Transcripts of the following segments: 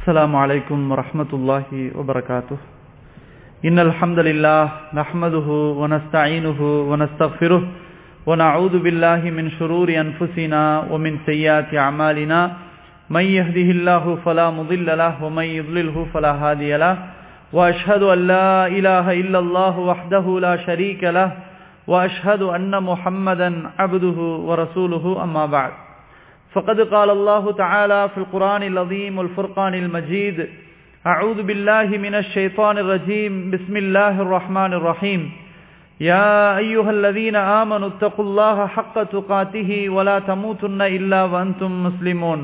السلام عليكم ورحمة الله وبركاته إن الحمد لله نحمده ونستعينه ونستغفره ونعوذ بالله من شرور أنفسنا ومن سيئات أعمالنا من يهده الله فلا مضل له ومن يضلله فلا هادي له وأشهد أن لا إله إلا الله وحده لا شريك له وأشهد أن محمدا عبده ورسوله أما بعد فقد قال الله تعالى في القرآن العظيم والفرقان المجيد أعوذ بالله من الشيطان الرجيم بسم الله الرحمن الرحيم يا أيها الذين آمنوا اتقوا الله حق تقاته ولا تموتن إلا وأنتم مسلمون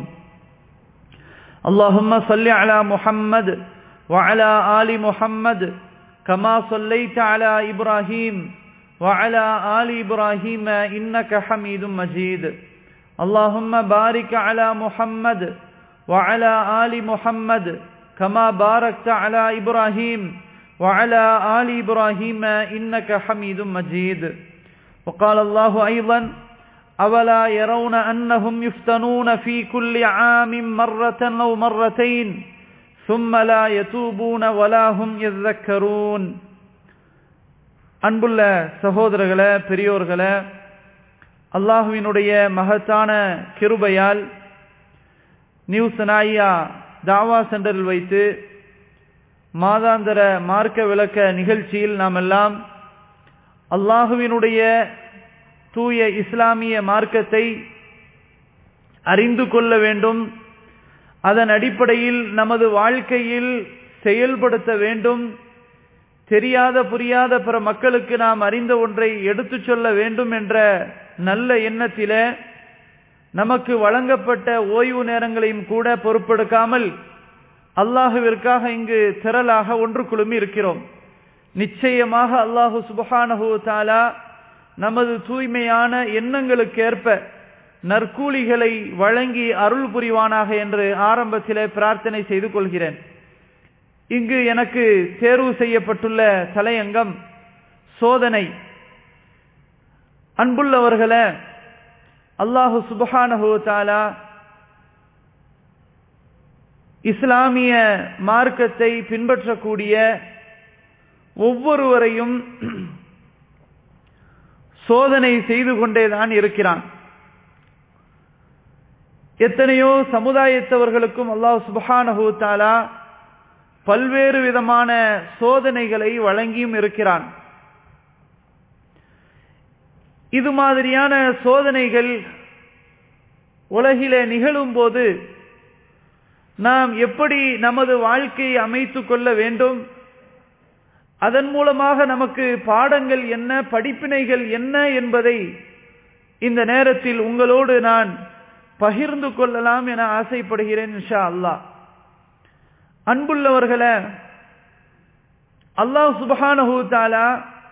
اللهم صل على محمد وعلى آل محمد كما صليت على إبراهيم وعلى آل إبراهيم إنك حميد مجيد اللهم بارك على محمد وعلى آل محمد كما باركت على إبراهيم وعلى آل إبراهيم إنك حميد مجيد وقال الله أيضا أولا يرون أنهم يفتنون في كل عام مرة أو مرتين ثم لا يتوبون ولا هم يذكرون அன்புள்ள சகோதரர்களே பெரியோர்களே அல்லாஹுவினுடைய மகத்தான கிருபையால் நியூ சனாயா தாவா சென்டரில் வைத்து மாதாந்தர மார்க்க விளக்க நிகழ்ச்சியில் நாம் எல்லாம் அல்லாஹுவினுடைய தூய இஸ்லாமிய மார்க்கத்தை அறிந்து கொள்ள வேண்டும் அதன் அடிப்படையில் நமது வாழ்க்கையில் செயல்படுத்த வேண்டும் தெரியாத புரியாத பிற மக்களுக்கு நாம் அறிந்த ஒன்றை எடுத்துச் சொல்ல வேண்டும் என்ற நல்ல எண்ணத்தில நமக்கு வழங்கப்பட்ட ஓய்வு நேரங்களையும் கூட பொறுப்பெடுக்காமல் அல்லாஹுவிற்காக இங்கு திரளாக ஒன்று குழுமி இருக்கிறோம் நிச்சயமாக அல்லாஹு சுபஹானஹு தாலா நமது தூய்மையான எண்ணங்களுக்கேற்ப நற்கூலிகளை வழங்கி அருள் புரிவானாக என்று ஆரம்பத்திலே பிரார்த்தனை செய்து கொள்கிறேன் இங்கு எனக்கு தேர்வு செய்யப்பட்டுள்ள தலையங்கம் சோதனை அன்புள்ளவர்களே அல்லாஹு சுபஹானஹு தாலா இஸ்லாமிய மார்க்கத்தை பின்பற்றக்கூடிய ஒவ்வொருவரையும் சோதனை செய்து கொண்டேதான் இருக்கிறான் எத்தனையோ சமுதாயத்தவர்களுக்கும் அல்லாஹ் சுபஹானஹு தாலா பல்வேறு விதமான சோதனைகளை வழங்கியும் இருக்கிறான் இது மாதிரியான சோதனைகள் உலகிலே நிகழும் போது நாம் எப்படி நமது வாழ்க்கையை அமைத்துக் கொள்ள வேண்டும் அதன் மூலமாக நமக்கு பாடங்கள் என்ன படிப்பினைகள் என்ன என்பதை இந்த நேரத்தில் உங்களோடு நான் பகிர்ந்து கொள்ளலாம் என ஆசைப்படுகிறேன் இன்ஷா அல்லாஹ் அன்புள்ளவர்களே அல்லாஹ் சுபஹானஹூ தாலா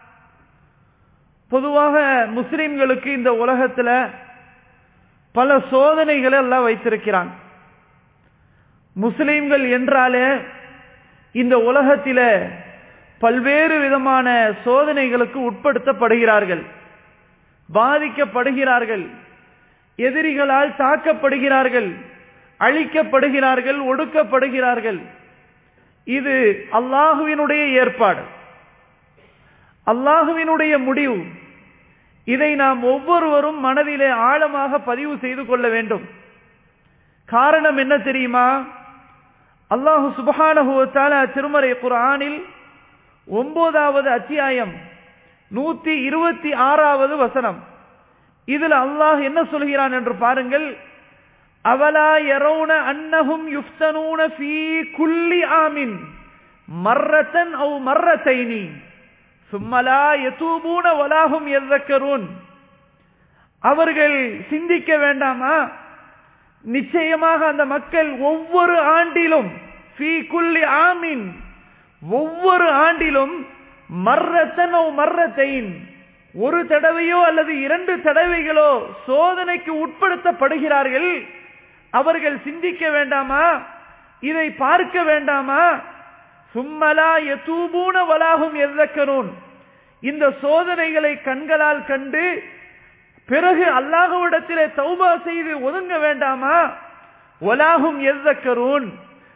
பொதுவாக முஸ்லிம்களுக்கு இந்த உலகத்துல பல சோதனைகளை எல்லாம் வைத்திருக்கிறான் முஸ்லிம்கள் என்றாலே இந்த உலகத்தில பல்வேறு விதமான சோதனைகளுக்கு உட்படுத்தப்படுகிறார்கள் பாதிக்கப்படுகிறார்கள் எதிரிகளால் தாக்கப்படுகிறார்கள் அழிக்கப்படுகிறார்கள் ஒடுக்கப்படுகிறார்கள் இது அல்லாஹுவினுடைய ஏற்பாடு அல்லாஹுவினுடைய முடிவு இதை நாம் ஒவ்வொருவரும் மனதிலே ஆழமாக பதிவு செய்து கொள்ள வேண்டும் காரணம் என்ன தெரியுமா அல்லாஹு சுபஹானஹுவத்தால திருமறை குரானில் ஒன்பதாவது அத்தியாயம் நூத்தி இருபத்தி ஆறாவது வசனம் இதுல அல்லாஹ் என்ன சொல்கிறான் என்று பாருங்கள் அவலா யரவுன அன்னஹும் யுஃப்தனூன ஃபீ குல்லி ஆமின் மர்ரத்தன் அவு மர்ரத்தைனி சும்மலா யதூபூன வலாஹும் எதக்கரூன் அவர்கள் சிந்திக்க வேண்டாமா நிச்சயமாக அந்த மக்கள் ஒவ்வொரு ஆண்டிலும் ஃபீ குல்லி ஆமின் ஒவ்வொரு ஆண்டிலும் மர்ரத்தனோ மர்ரத்தைன் ஒரு தடவையோ அல்லது இரண்டு தடவைகளோ சோதனைக்கு உட்படுத்தப்படுகிறார்கள் அவர்கள் சிந்திக்க வேண்டாமா இதை பார்க்க வேண்டாமா சும்மலா எத்தூபூன வலாகும் எதக்கரூன் இந்த சோதனைகளை கண்களால் கண்டு பிறகு அல்லாஹுவிடத்திலே தௌபா செய்து ஒதுங்க வேண்டாமா ஒலாகும் எzzக்கரூன்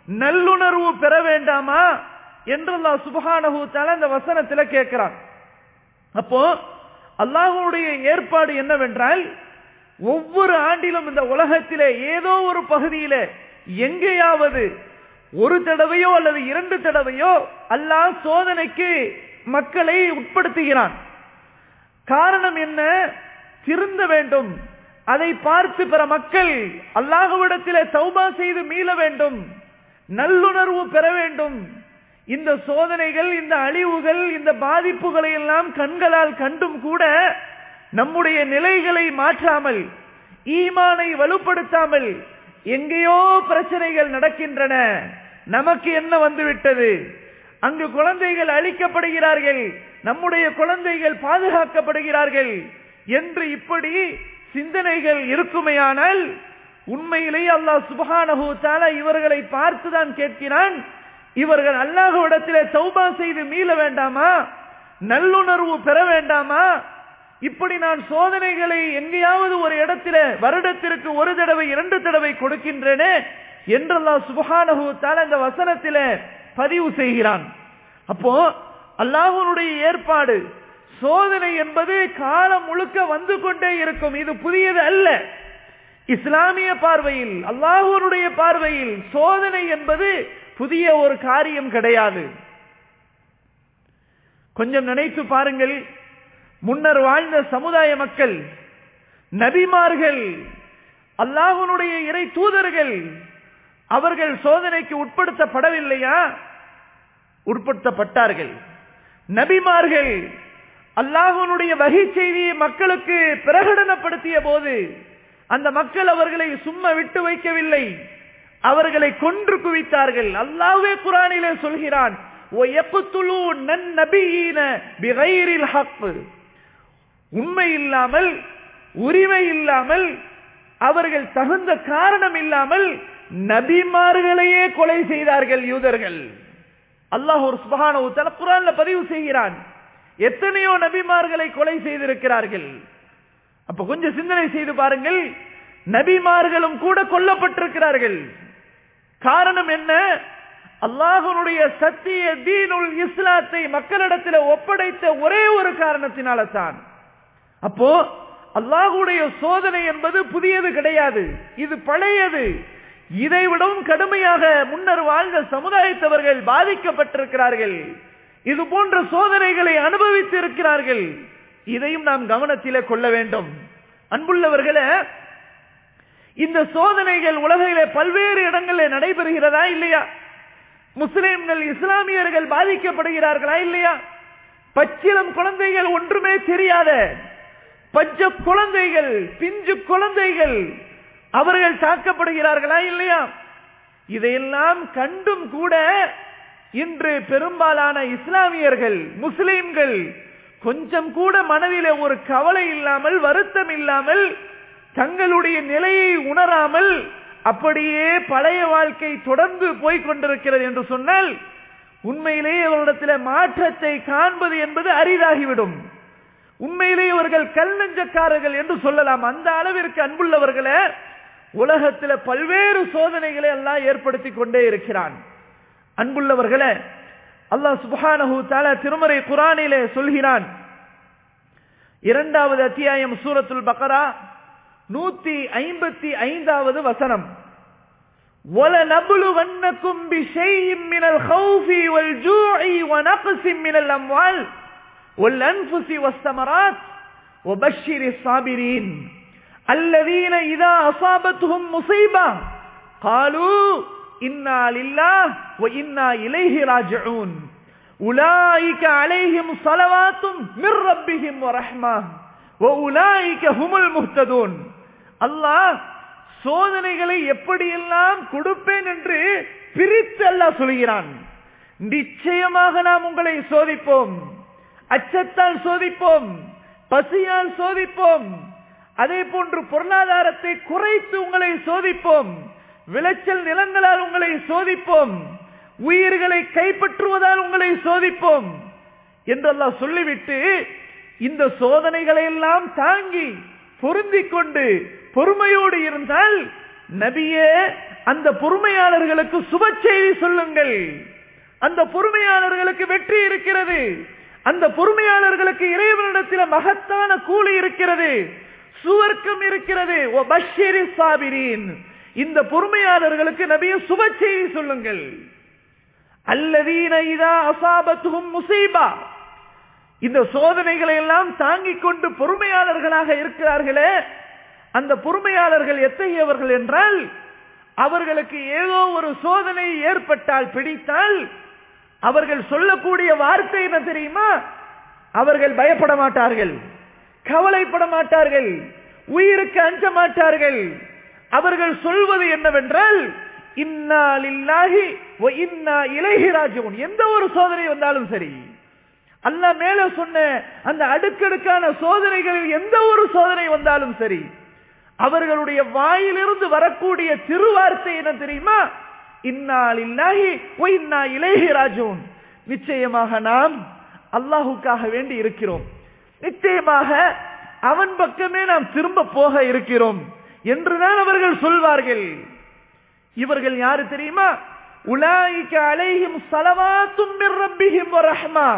நல்லுணர்வு பெற வேண்டாமா என்று அல்லாஹ் சுபஹானஹு தஆலா இந்த வசனத்துல கேட்கிறான் அப்போ அல்லாஹ்வுடைய ஏற்பாடு என்னவென்றால் ஒவ்வொரு ஆண்டிலும் இந்த உலகத்திலே ஏதோ ஒரு பகுதியிலே எங்கேயாவது ஒரு தடவையோ அல்லது இரண்டு தடவையோ அல்லாஹ் சோதனைக்கு மக்களை உட்படுத்துகிறான் காரணம் என்ன திருந்த வேண்டும் அதை பார்த்து பிற மக்கள் அல்லாஹ்விடத்திலே தௌபா செய்து மீள வேண்டும் நல்லுணர்வு பெற வேண்டும் இந்த சோதனைகள் இந்த அழிவுகள் இந்த பாதிப்புகளை எல்லாம் கண்களால் கண்டும் கூட நம்முடைய நிலைகளை மாற்றாமல் ஈமானை வலுப்படுத்தாமல் எங்கேயோ பிரச்சனைகள் நடக்கின்றன நமக்கு என்ன வந்துவிட்டது அங்கு குழந்தைகள் அழிக்கப்படுகிறார்கள் நம்முடைய குழந்தைகள் பாதுகாக்கப்படுகிறார்கள் என்று இப்படி சிந்தனைகள் இருக்குமையானால் உண்மையிலேயே அல்லாஹ் சுபஹானஹு தஆலா இவர்களை பார்த்துதான் கேட்கிறான் இவர்கள் அல்லாஹ்விடத்திலே தௌபா செய்து மீள வேண்டாமா நல்லுணர்வு பெற வேண்டாமா இப்படி நான் சோதனைகளை எங்கேயாவது ஒரு இடத்தில வருடத்திற்கு ஒரு தடவை இரண்டு தடவை கொடுக்கின்றேனே என்றெல்லாம் சுபஹானஹு தஆலா இந்த வசனத்திலே பதிவு செய்கிறான் அப்போ அல்லாஹ்வுடைய ஏற்பாடு சோதனை என்பது காலம் முழுக்க வந்து கொண்டே இருக்கும் இது புதியது அல்ல இஸ்லாமிய பார்வையில் அல்லாஹ்வுடைய பார்வையில் சோதனை என்பது புதிய ஒரு காரியம் கிடையாது கொஞ்சம் நினைத்து பாருங்கள் முன்னர் வாழ்ந்த சமுதாய மக்கள் நபிமார்கள் அல்லாஹ்வுடைய இறை தூதர்கள் அவர்கள் சோதனைக்கு உட்படுத்தப்படவில்லையா உட்படுத்தப்பட்டார்கள் நபிமார்கள் அல்லாஹ்வுடைய வகை செய்தியை மக்களுக்கு பிரகடனப்படுத்திய போது அந்த மக்கள் அவர்களை சும்மா விட்டு வைக்கவில்லை அவர்களை கொன்று குவித்தார்கள் அல்லாஹ்வே குரானிலே சொல்கிறான் உண்மை இல்லாமல் உரிமை இல்லாமல் அவர்கள் தகுந்த காரணம் இல்லாமல் நபிமார்களையே கொலை செய்தார்கள் யூதர்கள் அல்லாஹ் ஒரு சுபகான குரான்ல பதிவு செய்கிறான் எத்தனையோ நபிமார்களை கொலை செய்திருக்கிறார்கள் அப்ப கொஞ்சம் சிந்தனை செய்து பாருங்கள் நபிமார்களும் கூட கொல்லப்பட்டிருக்கிறார்கள் காரணம் என்ன அல்லாஹனுடைய சத்திய தீனுல் இஸ்லாத்தை மக்களிடத்தில் ஒப்படைத்த ஒரே ஒரு காரணத்தினால தான் அப்போ அல்லாஹுடைய சோதனை என்பது புதியது கிடையாது இது பழையது இதை விடவும் கடுமையாக முன்னர் வாழ்ந்த சமுதாயத்தவர்கள் பாதிக்கப்பட்டிருக்கிறார்கள் இது போன்ற சோதனைகளை அனுபவித்து இருக்கிறார்கள் இதையும் நாம் கவனத்திலே கொள்ள வேண்டும் அன்புள்ளவர்களே இந்த சோதனைகள் உலகிலே பல்வேறு இடங்களில் நடைபெறுகிறதா இல்லையா முஸ்லிம்கள் இஸ்லாமியர்கள் பாதிக்கப்படுகிறார்களா இல்லையா பச்சிலம் குழந்தைகள் ஒன்றுமே தெரியாத பச்ச குழந்தைகள் பிஞ்சு குழந்தைகள் அவர்கள் தாக்கப்படுகிறார்களா இல்லையா இதையெல்லாம் கண்டும் கூட இன்று பெரும்பாலான இஸ்லாமியர்கள் முஸ்லிம்கள் கொஞ்சம் கூட மனதிலே ஒரு கவலை இல்லாமல் வருத்தம் இல்லாமல் தங்களுடைய நிலையை உணராமல் அப்படியே பழைய வாழ்க்கை தொடர்ந்து போய்க் கொண்டிருக்கிறது என்று சொன்னால் உண்மையிலேயே அவரிடத்தில் மாற்றத்தை காண்பது என்பது அரிதாகிவிடும் உண்மையிலேயே அவர்கள் கல் நெஞ்சக்காரர்கள் என்று சொல்லலாம் அந்த அளவிற்கு அன்புள்ளவர்களே உலகத்தில் பல்வேறு சோதனைகளை எல்லாம் ஏற்படுத்தி கொண்டே இருக்கிறான் அன்புள்ளவர்களே அல்லாஹ் சுபஹானஹு தாலா திருமறை குரானிலே சொல்கிறான் இரண்டாவது அத்தியாயம் சூரத்துல் பக்கரா நூத்தி ஐம்பத்தி ஐந்தாவது வசனம் وَلَنَبْلُوَنَّكُمْ بِشَيْءٍ مِنَ الْخَوْفِ وَالْجُوعِ وَنَقْصٍ مِنَ الْأَمْوَالِ وَالْأَنفُسِ وَالثَّمَرَاتِ وَبَشِّرِ الصَّابِرِينَ الَّذِينَ إِذَا أَصَابَتْهُمْ مُصِيبَةٌ قَالُوا إِنَّا لِلَّهِ وَإِنَّا إِلَيْهِ رَاجِعُونَ أُولَئِكَ عَلَيْهِمْ صَلَوَاتٌ مِنْ رَبِّهِمْ وَرَحْمَةٌ وَأُولَئِكَ هُمُ الْمُهْتَدُونَ அல்லாஹ் சோதனைகளை எப்படியெல்லாம் கொடுப்பேன் என்று பிரித்து அல்லாஹ் சொல்கிறான் நிச்சயமாக நாம் உங்களை சோதிப்போம் அச்சத்தால் சோதிப்போம் பசியால் சோதிப்போம் அதே போன்று பொருளாதாரத்தை குறைத்து உங்களை சோதிப்போம் விளைச்சல் நிலங்களால் உங்களை சோதிப்போம் உயிர்களை கைப்பற்றுவதால் உங்களை சோதிப்போம் என்றெல்லாம் சொல்லிவிட்டு இந்த சோதனைகளை எல்லாம் தாங்கி பொருந்திக் கொண்டு பொறுமையோடு இருந்தால் நபியே அந்த பொறுமையாளர்களுக்கு சுப செய்தி சொல்லுங்கள் அந்த பொறுமையாளர்களுக்கு வெற்றி இருக்கிறது அந்த பொறுமையாளர்களுக்கு இறைவனிடத்தில் மகத்தான கூலி இருக்கிறது சுவர்க்கம் இருக்கிறது ஓ பஷீரி சாபிரீன் இந்த பொறுமையாளர்களுக்கு நபிய சுப செய்தி சொல்லுங்கள் அல்லதீன இதா அசாபத்துகும் முசீபா இந்த சோதனைகளை எல்லாம் தாங்கிக் கொண்டு பொறுமையாளர்களாக இருக்கிறார்களே அந்த பொறுமையாளர்கள் எத்தகையவர்கள் என்றால் அவர்களுக்கு ஏதோ ஒரு சோதனை ஏற்பட்டால் பிடித்தால் அவர்கள் சொல்லக்கூடிய வார்த்தை என்ன தெரியுமா அவர்கள் பயப்பட மாட்டார்கள் கவலைப்பட மாட்டார்கள் உயிருக்கு அஞ்ச மாட்டார்கள் அவர்கள் சொல்வது என்னவென்றால் இன்னா லில்லாஹி வ இன்னா இலைஹி ராஜிஊன் எந்த ஒரு சோதனை வந்தாலும் சரி அல்லாஹ் மேல சொன்ன அந்த அடுக்கடுக்கான சோதனைகளில் எந்த ஒரு சோதனை வந்தாலும் சரி அவர்களுடைய வாயிலிருந்து வரக்கூடிய திருவார்த்தை என்ன தெரியுமா இன்னா லில்லாஹி வ இன்னா இலைஹி ராஜிஊன் நிச்சயமாக நாம் அல்லாஹுக்காக வேண்டி இருக்கிறோம் நிச்சயமாக அவன் பக்கமே நாம் திரும்ப போக இருக்கிறோம் என்றுதான் அவர்கள் சொல்வார்கள் இவர்கள் யாரு தெரியுமா உலாயிக்க அலைஹிம் சலவாத்தும் மிர் ரப்பிஹிம் வ ரஹ்மா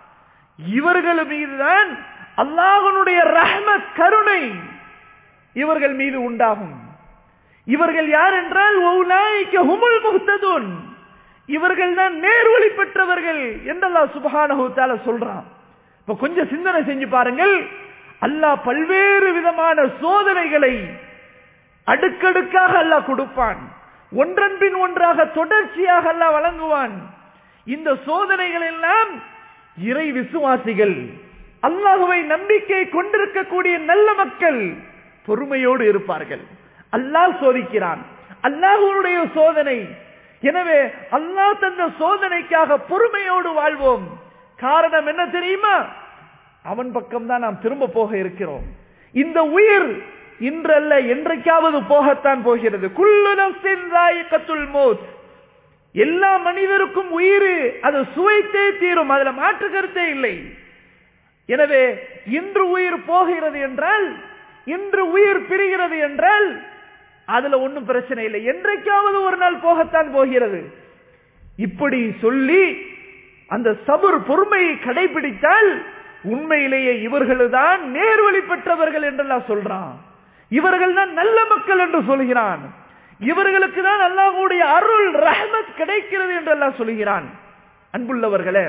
இவர்கள் மீதுதான் அல்லாஹ்வுடைய ரஹ்மத் கருணை இவர்கள் மீது உண்டாகும் இவர்கள் யார் என்றால் உலாயிக்க ஹுமுல் முஹ்ததுன் இவர்கள் தான் நேர்வழி பெற்றவர்கள் என்றெல்லாம் சுபஹானஹு தஆலா சொல்றான் இப்ப கொஞ்சம் சிந்தனை செஞ்சு பாருங்கள் அல்லாஹ் பல்வேறு விதமான சோதனைகளை அடுக்கடுக்காக அல்லாஹ் கொடுப்பான் ஒன்றன் பின் ஒன்றாக தொடர்ச்சியாக அல்லாஹ் வழங்குவான் இந்த சோதனைகள் எல்லாம் இறை விசுவாசிகள் அல்லாஹுவை நம்பிக்கை கொண்டிருக்கக்கூடிய நல்ல மக்கள் பொறுமையோடு இருப்பார்கள் அல்லாஹ் சோதிக்கிறான் அல்லாஹுடைய சோதனை எனவே அல்லாஹ் தந்த சோதனைக்காக பொறுமையோடு வாழ்வோம் காரணம் என்ன தெரியுமா அவன் பக்கம் தான் நாம் திரும்ப போக இருக்கிறோம் இந்த உயிர் இன்றல்ல என்றைக்காவது போகத்தான் போகிறது குல்லு நஃப்ஸின் ذائقத்துல் மௌத் எல்லா மனிதருக்கும் உயிர் அது சுவைத்தே தீரும் அதுல மாற்று கருத்தே இல்லை எனவே இன்று உயிர் போகிறது என்றால் இன்று உயிர் பிரிகிறது என்றால் அதுல ஒன்றும் பிரச்சனை இல்லை என்றைக்காவது ஒரு நாள் போகத்தான் போகிறது இப்படி சொல்லி அந்த சபுர் பொறுமையை கடைபிடித்தால் உண்மையிலேயே இவர்கள்தான் நேர்வழி பெற்றவர்கள் என்றெல்லாம் சொல்றான் இவர்கள் தான் நல்ல மக்கள் என்று சொல்கிறான் இவர்களுக்கு தான் அல்லாஹுடைய அருள் ரஹமத் கிடைக்கிறது என்றெல்லாம் சொல்கிறான் அன்புள்ளவர்களே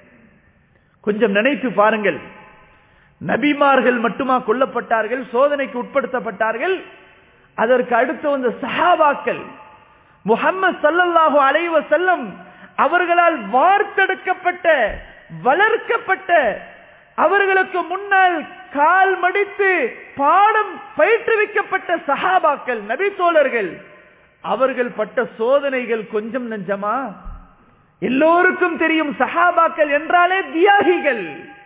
கொஞ்சம் நினைத்து பாருங்கள் நபிமார்கள் மட்டுமா கொல்லப்பட்டார்கள் சோதனைக்கு உட்படுத்தப்பட்டார்கள் அதற்கு அடுத்து வந்த சஹாபாக்கள் முகம்மது சல்லல்லாஹு அலைவ செல்லம் அவர்களால் வார்த்தெடுக்கப்பட்ட வளர்க்கப்பட்ட அவர்களுக்கு முன்னால் கால் மடித்து பாடம் பயிற்றுவிக்கப்பட்ட சஹாபாக்கள் நபி தோழர்கள் அவர்கள் பட்ட சோதனைகள் கொஞ்சம் நஞ்சமா எல்லோருக்கும் தெரியும் சஹாபாக்கள் என்றாலே தியாகிகள்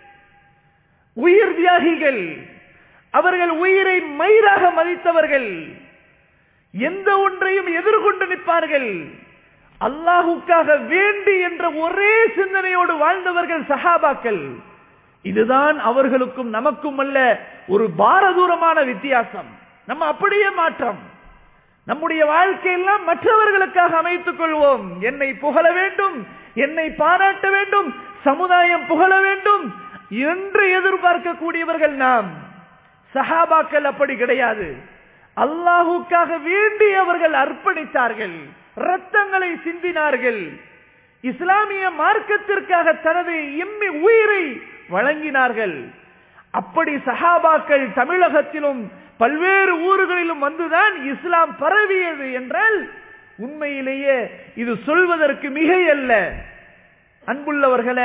உயிர் தியாகிகள் அவர்கள் உயிரை மயிராக மதித்தவர்கள் எந்த ஒன்றையும் எதிர்கொண்டு நிற்பார்கள் அல்லாஹுக்காக வேண்டி என்ற ஒரே சிந்தனையோடு வாழ்ந்தவர்கள் சஹாபாக்கள் இதுதான் அவர்களுக்கும் நமக்கும் அல்ல ஒரு பாரதூரமான வித்தியாசம் நம்ம அப்படியே மாற்றம் நம்முடைய வாழ்க்கையெல்லாம் மற்றவர்களுக்காக அமைத்துக் கொள்வோம் என்னை புகழ வேண்டும் என்னை பாராட்ட வேண்டும் சமுதாயம் புகழ வேண்டும் என்று எதிர்பார்க்கக்கூடியவர்கள் நாம் சஹாபாக்கள் அப்படி கிடையாது அல்லாஹுக்காக வேண்டி அவர்கள் அர்ப்பணித்தார்கள் ரத்தங்களை சிந்தினார்கள் இஸ்லாமிய மார்க்கத்திற்காக தனது எம்மி உயிரை வழங்கினார்கள் அப்படி சஹாபாக்கள் தமிழகத்திலும் பல்வேறு ஊர்களிலும் வந்துதான் இஸ்லாம் பரவியது என்றால் உண்மையிலேயே இது சொல்வதற்கு மிகையல்ல அன்புள்ளவர்களே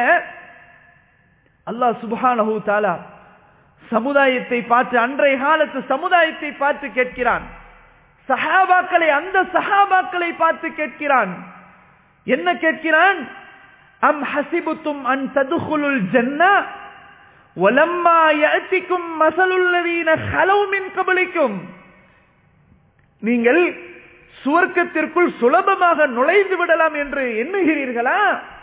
அல்லாஹ் சுபஹானஹு தாலா சமுதாயத்தை பார்த்து அன்றைய காலத்து சமுதாயத்தை பார்த்து கேட்கிறான் சஹாபாக்களை அந்த சஹாபாக்களை பார்த்து கேட்கிறான் என்ன கேட்கிறான் அம் ஹசிபுத்தும் அன் ததுகுலுல் ஜன்னா வலம்மா யஅதிக்கும் மஸலுல்லதீன ஹலவ் மின் கபலிக்கும் நீங்கள் சுவர்க்கத்திற்குள் சுலபமாக நுழைந்து விடலாம் என்று எண்ணுகிறீர்களா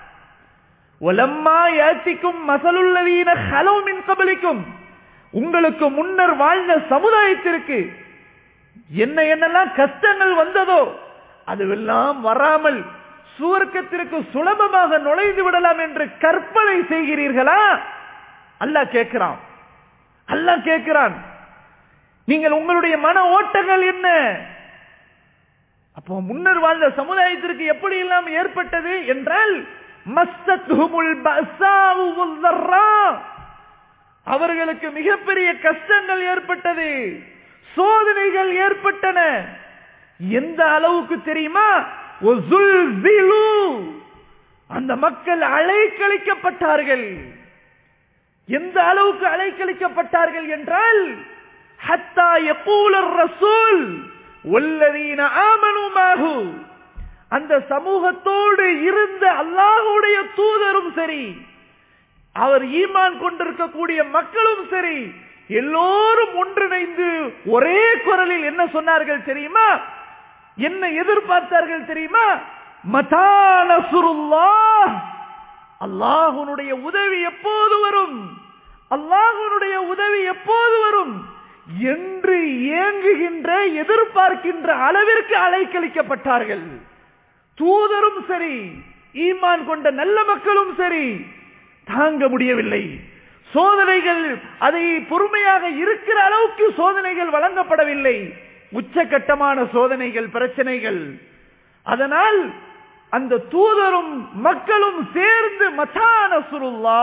ஒலம்மா யாத்திக்கும் மசலுள்ளவீன ஹலோ மின் கபலிக்கும் உங்களுக்கு முன்னர் வாழ்ந்த சமுதாயத்திற்கு என்ன என்னெல்லாம் கஷ்டங்கள் வந்ததோ அதுவெல்லாம் வராமல் சுவர்க்கத்திற்கு சுலபமாக நுழைந்து விடலாம் என்று கற்பனை செய்கிறீர்களா அல்லாஹ் கேட்கிறான் அல்லாஹ் கேட்கிறான் நீங்கள் உங்களுடைய மன ஓட்டங்கள் என்ன அப்போ முன்னர் வாழ்ந்த சமுதாயத்திற்கு எப்படி எல்லாம் ஏற்பட்டது என்றால் மஸ்தத்துஹுமுல் பஸாவு வல்-தர்ரா. அவர்களுக்கு மிகப்பெரிய கஷ்டங்கள் ஏற்பட்டது சோதனைகள் ஏற்பட்டன எந்த அளவுக்கு தெரியுமா ஒசுல்சிலு. அந்த மக்கள் அலைக்கழிக்கப்பட்டார்கள் எந்த அளவுக்கு அலைக்கழிக்கப்பட்டார்கள் என்றால் ஹத்தா யகூல ரசூல் வல்லதீன ஆமனு மாஹு அந்த சமூகத்தோடு இருந்த அல்லாஹ்வுடைய தூதரும் சரி அவர் ஈமான் கொண்டிருக்கக்கூடிய மக்களும் சரி எல்லோரும் ஒன்றிணைந்து ஒரே குரலில் என்ன சொன்னார்கள் தெரியுமா என்ன எதிர்பார்த்தார்கள் தெரியுமா மதா நசுருல்லாஹ் அல்லாஹுனுடைய உதவி எப்போது வரும் அல்லாஹுனுடைய உதவி எப்போது வரும் என்று ஏங்குகின்ற எதிர்பார்க்கின்ற அளவிற்கு அலைக்கழிக்கப்பட்டார்கள் தூதரும் சரி ஈமான் கொண்ட நல்ல மக்களும் சரி தாங்க முடியவில்லை சோதனைகள் அதை பொறுமையாக இருக்கிற அளவுக்கு சோதனைகள் வழங்கப்படவில்லை உச்சகட்டமான சோதனைகள் பிரச்சனைகள் அதனால் அந்த தூதரும் மக்களும் சேர்ந்து மத்தான சுருல்லா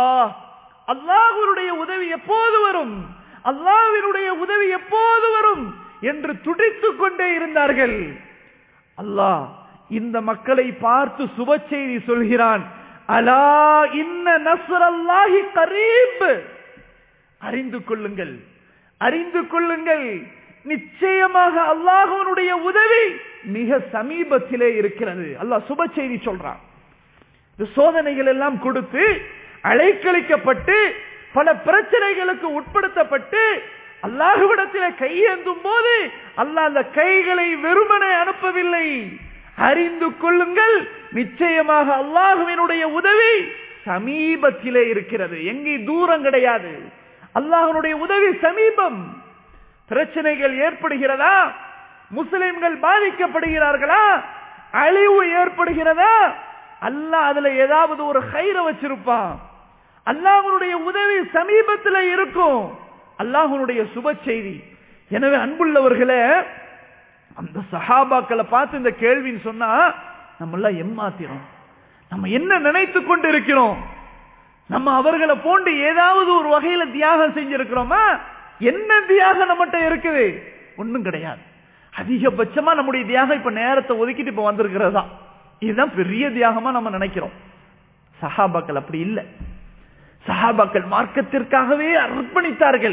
அல்லாஹுடைய உதவி எப்போது வரும் அல்லாஹ்வினுடைய உதவி எப்போது வரும் என்று துடித்துக் கொண்டே இருந்தார்கள் அல்லாஹ் இந்த மக்களை பார்த்து சுப செய்தி சொல்கிறான் அலா இன்ன நஸ்ரல்லாஹி கரீப் அறிந்து கொள்ளுங்கள் அறிந்து கொள்ளுங்கள் நிச்சயமாக அல்லாஹ்வுடைய உதவி மிக சமீபத்திலே இருக்கிறது அல்லாஹ் சுப செய்தி சொல்றான் இந்த சோதனைகள் எல்லாம் கொடுத்து அலைக்கழிக்கப்பட்டு பல பிரச்சனைகளுக்கு உட்படுத்தப்பட்டு அல்லாஹுவிடத்திலே கையேந்தும் போது அல்லாஹ் அந்த கைகளை வெறுமனே அனுப்பவில்லை அறிந்து கொள்ளுங்கள் நிச்சயமாக அல்லாஹுவினுடைய உதவி சமீபத்திலே இருக்கிறது எங்கே தூரம் கிடையாது அல்லாஹனுடைய உதவி சமீபம் பிரச்சனைகள் ஏற்படுகிறதா முஸ்லிம்கள் பாதிக்கப்படுகிறார்களா அழிவு ஏற்படுகிறதா அல்லாஹ் அதுல ஏதாவது ஒரு கயிற வச்சிருப்பான் அல்லாஹனுடைய உதவி சமீபத்தில் இருக்கும் அல்லாஹனுடைய சுப செய்தி எனவே அன்புள்ளவர்களே அந்த சஹாபாக்களை பார்த்து இந்த கேள்வின்னு சொன்னா நம்ம எல்லாம் ஏமாத்திரோம் நம்ம என்ன நினைத்து கொண்டு இருக்கிறோம் நம்ம அவர்களை போன்று ஏதாவது ஒரு வகையில தியாகம் செஞ்சிருக்கிறோமா என்ன தியாகம் நம்மகிட்ட இருக்குது ஒண்ணும் கிடையாது அதிகபட்சமா நம்முடைய தியாகம் இப்ப நேரத்தை ஒதுக்கிட்டு இப்ப வந்திருக்கிறதா இதுதான் பெரிய தியாகமா நம்ம நினைக்கிறோம் சஹாபாக்கள் அப்படி இல்லை சஹாபாக்கள் மார்க்கத்திற்காகவே அர்ப்பணித்தார்கள்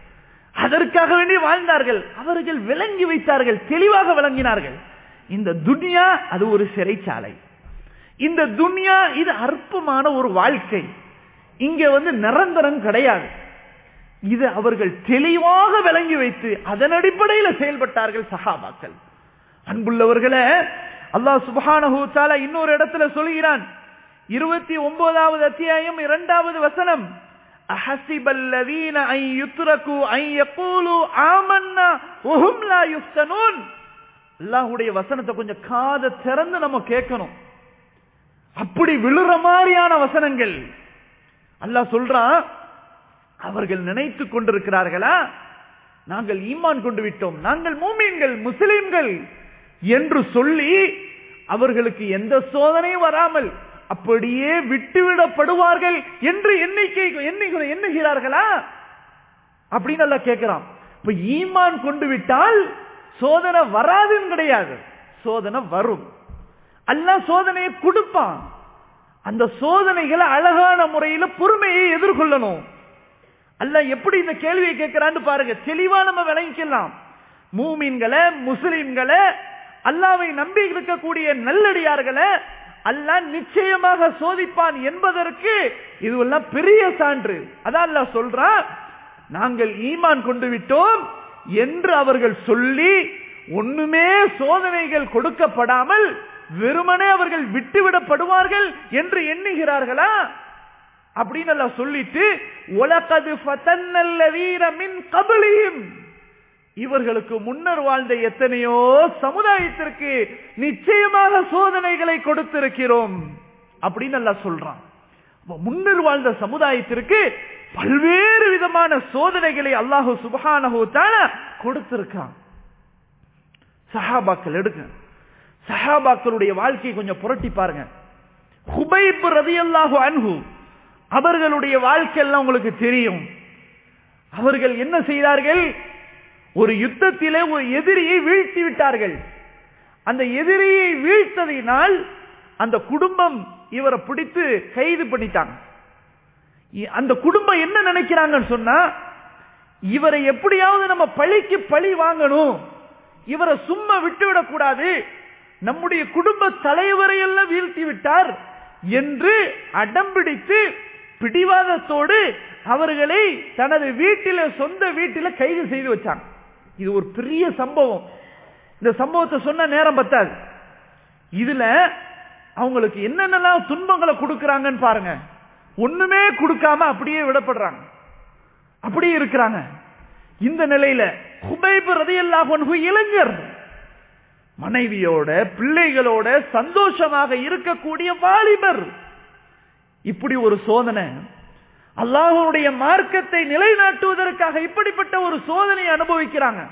அதற்காக வேண்டி வாழ்ந்தார்கள் அவர்கள் விளங்கி வைத்தார்கள் தெளிவாக விளங்கினார்கள் இந்த துனியா அது ஒரு சிறைச்சாலை இந்த துனியா இது அற்பமான ஒரு வாழ்க்கை இங்க வந்து நிரந்தரம் கிடையாது இது அவர்கள் தெளிவாக விளங்கி வைத்து அதன் அடிப்படையில் செயல்பட்டார்கள் சஹாபாக்கள் அன்புள்ளவர்களே அல்லாஹ் சுபஹானஹு தஆலா இன்னொரு இடத்துல சொல்கிறான் இருபத்தி ஒன்பதாவது அத்தியாயம் இரண்டாவது வசனம் أحسب الذين أن يتركوا أن يقولوا آمنا وهم لا يفتنون அல்லாஹ்வுடைய வசனத்தை கொஞ்சம் காதை திறந்து நம்ம கேட்கணும் அப்படி விழுற மாதிரியான வசனங்கள் அல்லாஹ் சொல்றான் அவர்கள் நினைத்து கொண்டிருக்கிறார்களா நாங்கள் ஈமான் கொண்டு விட்டோம் நாங்கள் மூமீன்கள் முஸ்லிம்கள் என்று சொல்லி அவர்களுக்கு எந்த சோதனையும் வராமல் அப்படியே விட்டுவிடப்படுவார்கள் என்று எண்ணிக்கை எண்ணிக்கை எண்ணுகிறார்களா அப்படின்னு நல்லா கேட்கிறான் இப்ப ஈமான் கொண்டு விட்டால் சோதனை வராதுன்னு கிடையாது சோதனை வரும் அல்லாஹ் சோதனையை கொடுப்பான் அந்த சோதனைகளை அழகான முறையில பொறுமையை எதிர்கொள்ளணும் அல்லாஹ் எப்படி இந்த கேள்வியை கேட்கிறான்னு பாருங்க தெளிவா நம்ம விளங்கிக்கலாம் மூமின்களை முஸ்லிம்களை அல்லாவை நம்பி இருக்கக்கூடிய நல்லடியார்களை அல்லாஹ் நிச்சயமாக சோதிப்பான் என்பதற்கு இதுவெல்லாம் பெரிய சான்று அதான் அல்லாஹ் சொல்றான் நாங்கள் ஈமான் கொண்டு விட்டோம் என்று அவர்கள் சொல்லி ஒண்ணுமே சோதனைகள் கொடுக்கப்படாமல் வெறுமனே அவர்கள் விட்டுவிடப்படுவார்கள் என்று எண்ணுகிறார்களா அப்படின்னு எல்லாம் சொல்லிட்டு உலகது ஃபதன்னல்லதீன மின் கபலியும் இவர்களுக்கு முன்னர் வாழ்ந்த எத்தனையோ சமுதாயத்திற்கு நிச்சயமாக சோதனைகளை கொடுத்திருக்கிறோம் அப்படின்னு நல்லா சொல்றான் அப்ப முன்னர் வாழ்ந்த சமுதாயத்திற்கு பல்வேறு விதமான சோதனைகளை அல்லாஹு சுபஹானஹு தஆலா கொடுத்திருக்கான் சஹாபாக்கள் எடுங்க சஹாபாக்களுடைய வாழ்க்கையை கொஞ்சம் புரட்டி பாருங்க ஹுபைப் ரதியல்லாஹு அன்ஹு அவர்களுடைய வாழ்க்கை எல்லாம் உங்களுக்கு தெரியும் அவர்கள் என்ன செய்தார்கள் ஒரு யுத்தத்திலே ஒரு எதிரியை வீழ்த்தி விட்டார்கள் அந்த எதிரியை வீழ்த்ததினால் அந்த குடும்பம் இவரை பிடித்து கைது பண்ணிட்டாங்க இ- அந்த குடும்பம் என்ன நினைக்கிறாங்கன்னு சொன்னா இவரை எப்படியாவது நம்ம பழிக்கு பழி வாங்கணும் இவரை சும்மா விட்டு விடக்கூடாது நம்முடைய குடும்ப தலைவரை எல்லாம் வீழ்த்தி விட்டார் என்று அடம்பிடித்து பிடிவாதத்தோடு அவர்களை தனது வீட்டில சொந்த வீட்டில கைது செய்து வச்சாங்க இது ஒரு பெரிய சம்பவம் இந்த சம்பவத்தை சொன்ன நேரம் பத்தாது இதுல அவங்களுக்கு என்னென்னலாம் துன்பங்களை கொடுக்கறாங்கன்னு பாருங்க ஒண்ணுமே கொடுக்காம அப்படியே விடப்படுறாங்க அப்படியே இருக்கிறாங்க இந்த நிலையில ஹுபைப் ரதியல்லாஹு அன்ஹு இளைஞர் மனைவியோட பிள்ளைகளோட சந்தோஷமாக இருக்கக்கூடிய வாலிபர் இப்படி ஒரு சோதனை அல்லாஹ்வுடைய மார்க்கத்தை நிலைநாட்டுவதற்காக இப்படிப்பட்ட ஒரு சோதனையை அனுபவிக்கிறாங்க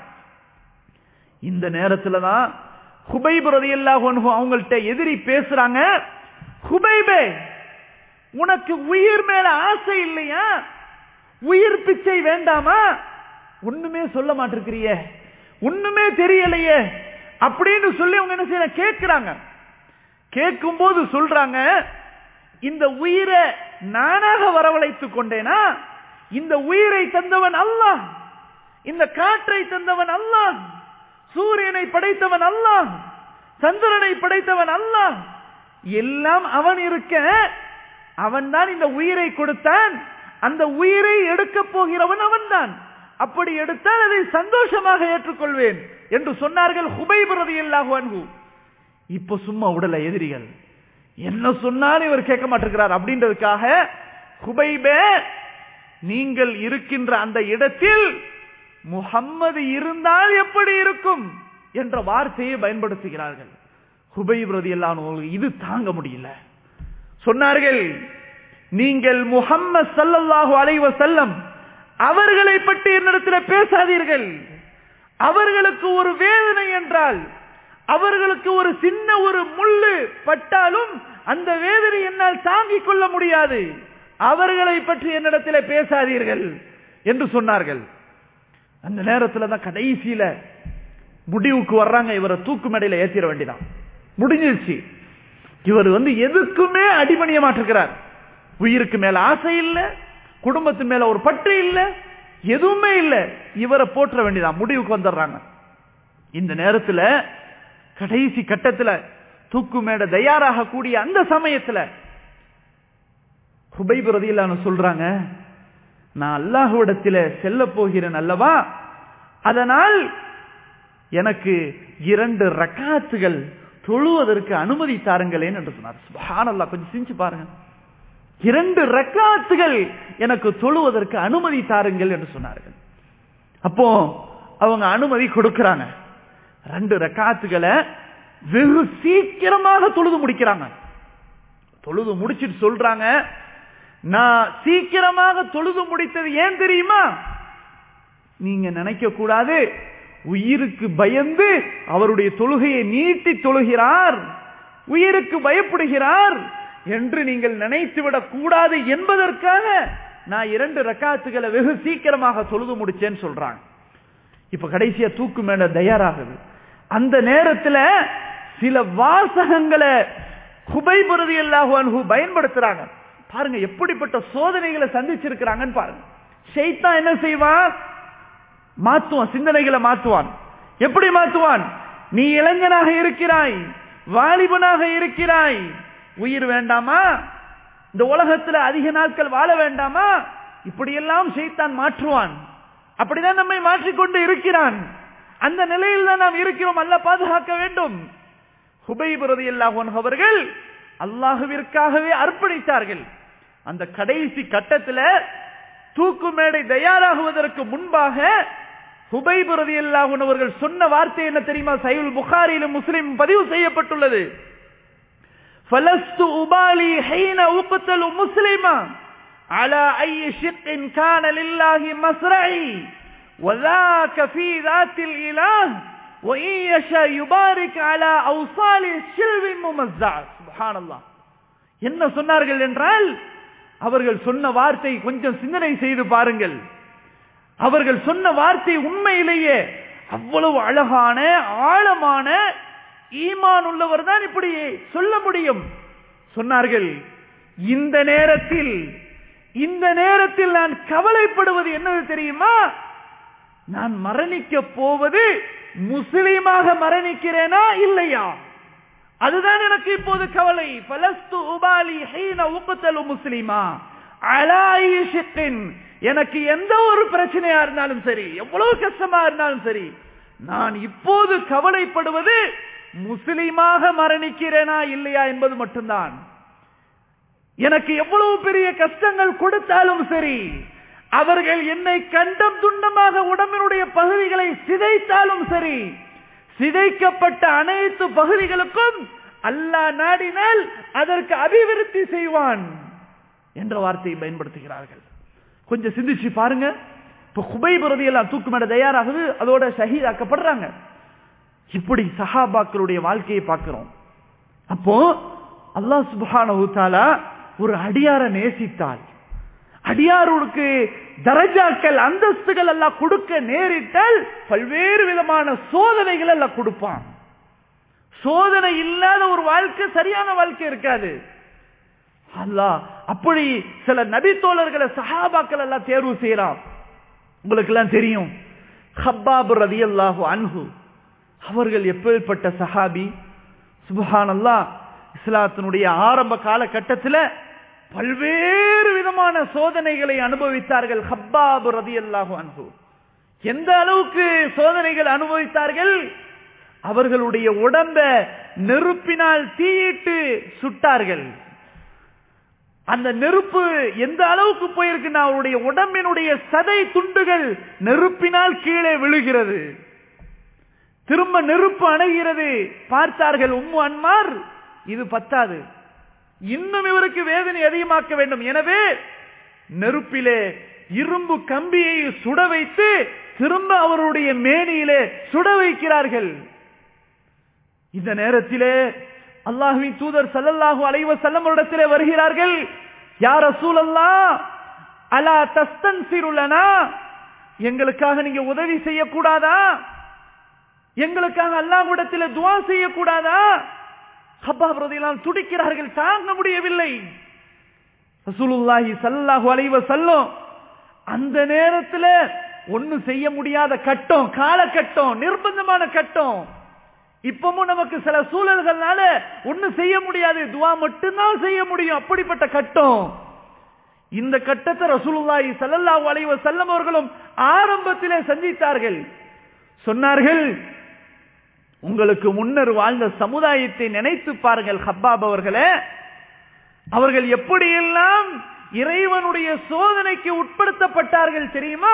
இந்த நேரத்துல தான் ஹுபைப் ரதியல்லாஹு அன்ஹு அவங்கள்ட்ட எதிரி பேசுறாங்க ஹுபைபே உனக்கு உயிர் மேல ஆசை இல்லையா உயிர் பிச்சை வேண்டாமா ஒண்ணுமே சொல்ல மாட்டிருக்கிறியே ஒண்ணுமே தெரியலையே அப்படின்னு சொல்லி அவங்க என்ன செய்ய கேட்கிறாங்க கேட்கும் போது சொல்றாங்க இந்த உயிரை நானாக வரவழைத்துக் கொண்டேனா இந்த உயிரை தந்தவன் அல்லாஹ் இந்த காற்றை தந்தவன் அல்லாஹ் சூரியனை படைத்தவன் அல்லாஹ் சந்திரனை படைத்தவன் அல்லாஹ் எல்லாம் அவன் இருக்க அவன் தான் இந்த உயிரை கொடுத்தான் அந்த உயிரை எடுக்கப் போகிறவன் அவன்தான் அப்படி எடுத்தால் அதை சந்தோஷமாக ஏற்றுக்கொள்வேன் என்று சொன்னார்கள் ஹுபைப் ரலியல்லாஹு அன்ஹு இப்ப சும்மா உடல எதிரிகள் என்ன சொன்னாலும் இவர் கேட்க மாட்டிருக்கிறார் அப்படின்றதுக்காக ஹுபைபே நீங்கள் இருக்கின்ற அந்த இடத்தில் முஹம்மது இருந்தால் எப்படி இருக்கும் என்ற வார்த்தையை பயன்படுத்துகிறார்கள் ஹுபைப் ரலியல்லாஹு அன்ஹு இது தாங்க முடியல சொன்னார்கள் நீங்கள் முஹம்மது ஸல்லல்லாஹு அலைஹி வஸல்லம் அவர்களை பற்றி என்னிடத்தில் பேசாதீர்கள் அவர்களுக்கு ஒரு வேதனை என்றால் அவர்களுக்கு ஒரு சின்ன ஒரு முள்ளு பட்டாலும் அந்த வேதனை என்னால் தாங்கிக் கொள்ள முடியாது அவர்களை பற்றி என்னிடத்தில் பேசாதீர்கள் என்று சொன்னார்கள் அந்த நேரத்தில் தான் கடைசியில முடிவுக்கு வர்றாங்க இவரை தூக்கு மேடையில ஏத்திர வேண்டியதான் முடிஞ்சிருச்சு இவர் வந்து எதுக்குமே அடிபணிய மாட்டிருக்கிறார் உயிருக்கு மேல ஆசை இல்ல குடும்பத்து மேல ஒரு பற்று இல்ல எதுவுமே இல்ல இவரை போற்ற வேண்டியதான் முடிவுக்கு வந்துடுறாங்க இந்த நேரத்துல கடைசி கட்டத்துல தூக்கு மேட தயாராக கூடிய அந்த சமயத்துல ஹுபைப் ரதியிலான சொல்றாங்க நான் அல்லாஹுவிடத்தில செல்ல போகிறேன் அல்லவா அதனால் எனக்கு இரண்டு ரக்காத்துகள் தொழுவதற்கு அனுமதி தாருங்களேன் என்று சொன்னார் சுபஹானல்லாஹ் கொஞ்சம் சிரிச்சு பாருங்க இரண்டு ரக்காத்துகள் எனக்கு தொழுவதற்கு அனுமதி தாருங்கள் என்று சொன்னார்கள் அப்போ அவங்க அனுமதி கொடுக்கறாங்க ரெண்டு ரக்காத்துகளை வெகு சீக்கிரமாக தொழுது முடிக்கிறாங்க தொழுது முடிச்சிட்டு சொல்றாங்க நான் சீக்கிரமாக தொழுது முடித்தது ஏன் தெரியுமா நீங்க நினைக்க கூடாது உயிருக்கு பயந்து அவருடைய தொழுகையை நீட்டி தொழுகிறார் உயிருக்கு பயப்படுகிறார் என்று நீங்கள் நினைத்துவிடக் கூடாது என்பதற்காக நான் இரண்டு ரக்காத்துகளை வெகு சீக்கிரமாக தொழுது முடிச்சேன்னு சொல்றாங்க இப்ப கடைசியா தூக்கு மேல தயாராகுது அந்த நேரத்துல சில வாசகங்களை குபைபுரதி அல்லாஹு பயன்படுத்துறாங்க பாருங்க எப்படிப்பட்ட சோதனைகளை சந்திச்சிருக்கிறாங்கன்னு பாருங்க ஷைத்தான் என்ன செய்வான் மாத்துவான் சிந்தனைகளை மாத்துவான் எப்படி மாத்துவான் நீ இளைஞனாக இருக்கிறாய் வாலிபனாக இருக்கிறாய் உயிர் வேண்டாமா இந்த உலகத்துல அதிக நாட்கள் வாழ வேண்டாமா இப்படியெல்லாம் ஷைத்தான் மாற்றுவான் அப்படிதான் நம்மை மாற்றிக்கொண்டு இருக்கிறான் அந்த நிலையில் தான் நாம் இருக்கிறோம் அல்ல பாதுகாக்க வேண்டும் ஹுபைபுரதி அல்லாஹன் அவர்கள் அல்லாஹுவிற்காகவே அர்ப்பணித்தார்கள் அந்த கடைசி கட்டத்தில் தூக்கு மேடை தயாராகுவதற்கு முன்பாக ஹுபைப் ரலியல்லாஹு அன்ஹு அவர்கள் சொன்ன வார்த்தை என்ன தெரியுமா சையுல் புகாரியிலும் முஸ்லிம் பதிவு செய்யப்பட்டுள்ளது فلست أبالي حين أقتل مسلما على أي شق كان لله مصرعي وذاك في ذات الإله وإن يشاء يبارك على أوصال الشلو الممزع سبحان الله என்ன சொன்னார்கள் என்றால் அவர்கள் சொன்ன வார்த்தை கொஞ்சம் சிந்தனை செய்து பாருங்கள் அவர்கள் சொன்ன வார்த்தை உண்மையிலேயே அவ்வளவு அழகான ஆழமான ஈமான் உள்ளவர் தான் இப்படி சொல்ல முடியும் சொன்னார்கள் இந்த நேரத்தில் இந்த நேரத்தில் நான் கவலைப்படுவது என்னது தெரியுமா நான் மரணிக்க போவது முஸ்லீமாக மரணிக்கிறேனா இல்லையா அதுதான் எனக்கு இப்போது கவலை பலஸ்து உபாலி ஹீன உக்குத்தலு முஸ்லிமா அலாயிஷத்தின் எனக்கு எந்த ஒரு பிரச்சனையா இருந்தாலும் சரி எவ்வளவு கஷ்டமா இருந்தாலும் சரி நான் இப்போது கவலைப்படுவது முஸ்லிமாக மரணிக்கிறேனா இல்லையா என்பது மட்டும்தான் எனக்கு எவ்வளவு பெரிய கஷ்டங்கள் கொடுத்தாலும் சரி அவர்கள் என்னை கண்டம் துண்டமாக உடம்பினுடைய பகுதிகளை சிதைத்தாலும் சரி சிதைக்கப்பட்ட அனைத்து பகுதிகளுக்கும் அல்லாஹ் நாடினால் அதற்கு அபிவிருத்தி செய்வான் என்ற வார்த்தையை பயன்படுத்துகிறார்கள் கொஞ்சம் சிந்திச்சு பாருங்க இப்ப குபை பிரதி எல்லாம் தூக்குமேட தயாராகுது அதோட ஷஹீதாக்கப்படுறாங்க இப்படி சஹாபாக்களுடைய வாழ்க்கையை பார்க்கிறோம் அப்போ அல்லாஹ் சுபஹானஹு தஆலா ஒரு அடியாரை நேசித்தால் அடியாருக்கு தரஜாக்கள் அந்தஸ்துகள் எல்லாம் கொடுக்க நேரிட்டால் பல்வேறு விதமான சோதனைகள் எல்லாம் கொடுப்பான் சோதனை இல்லாத ஒரு வாழ்க்கை சரியான வாழ்க்கை இருக்காது அல்லாஹ் அப்படி சில நபி தோழர்களை சஹாபாக்கள் எல்லாம் தேர்வு செய்யலாம் உங்களுக்கு எல்லாம் தெரியும் ஹப்பாபு ரதி அல்லாஹு அன்ஹு அவர்கள் எப்பேற்பட்ட சஹாபி சுபஹான் அல்லாஹ் இஸ்லாத்தினுடைய ஆரம்ப காலகட்டத்தில் பல்வேறு விதமான சோதனைகளை அனுபவித்தார்கள் ஹப்பாபு ரதி அல்லாஹு அன்ஹு எந்த அளவுக்கு சோதனைகள் அனுபவித்தார்கள் அவர்களுடைய உடம்ப நெருப்பினால் தீயிட்டு சுட்டார்கள் அந்த நெருப்பு எந்த அளவுக்கு போயிருக்குன்னா அவருடைய உடம்பினுடைய சதை துண்டுகள் நெருப்பினால் கீழே விழுகிறது திரும்ப நெருப்பு அணைகிறது பார்த்தார்கள் உம்மு அன்மார் இது பத்தாது இன்னும் இவருக்கு வேதனை அதிகமாக்க வேண்டும் எனவே நெருப்பிலே இரும்பு கம்பியை சுட வைத்து திரும்ப அவருடைய மேனியிலே சுட வைக்கிறார்கள் இந்த நேரத்திலே அல்லாஹுவின் தூதர் சல்லல்லாஹு அலைவ செல்லமரிடத்திலே வருகிறார்கள் யார் சூழல்லா அலா தஸ்தன் சிருலனா எங்களுக்காக நீங்க உதவி செய்யக்கூடாதா எங்களுக்காக அல்லாஹ்விடத்தில் துவா செய்யக்கூடாதா ஹப்பா பிரதிலாம் துடிக்கிறார்கள் தாங்க முடியவில்லை ரசூலுல்லாஹி சல்லாஹு அலைவ செல்லும் அந்த நேரத்தில் ஒண்ணு செய்ய முடியாத கட்டம் காலகட்டம் நிர்பந்தமான கட்டம் இப்பவும் நமக்கு சில சூழல்கள்னால ஒண்ணு செய்ய முடியாது துவா மட்டும்தான் செய்ய முடியும் அப்படிப்பட்ட கட்டம் இந்த கட்டத்தை ரசூலுல்லாஹி ஸல்லல்லாஹு அலைஹி வஸல்லம் அவர்களும் ஆரம்பத்திலே சந்தித்தார்கள் சொன்னார்கள் உங்களுக்கு முன்னர் வாழ்ந்த சமுதாயத்தை நினைத்து பாருங்கள் ஹப்பாப் அவர்களே அவர்கள் எப்படியெல்லாம் இறைவனுடைய சோதனைக்கு உட்படுத்தப்பட்டார்கள் தெரியுமா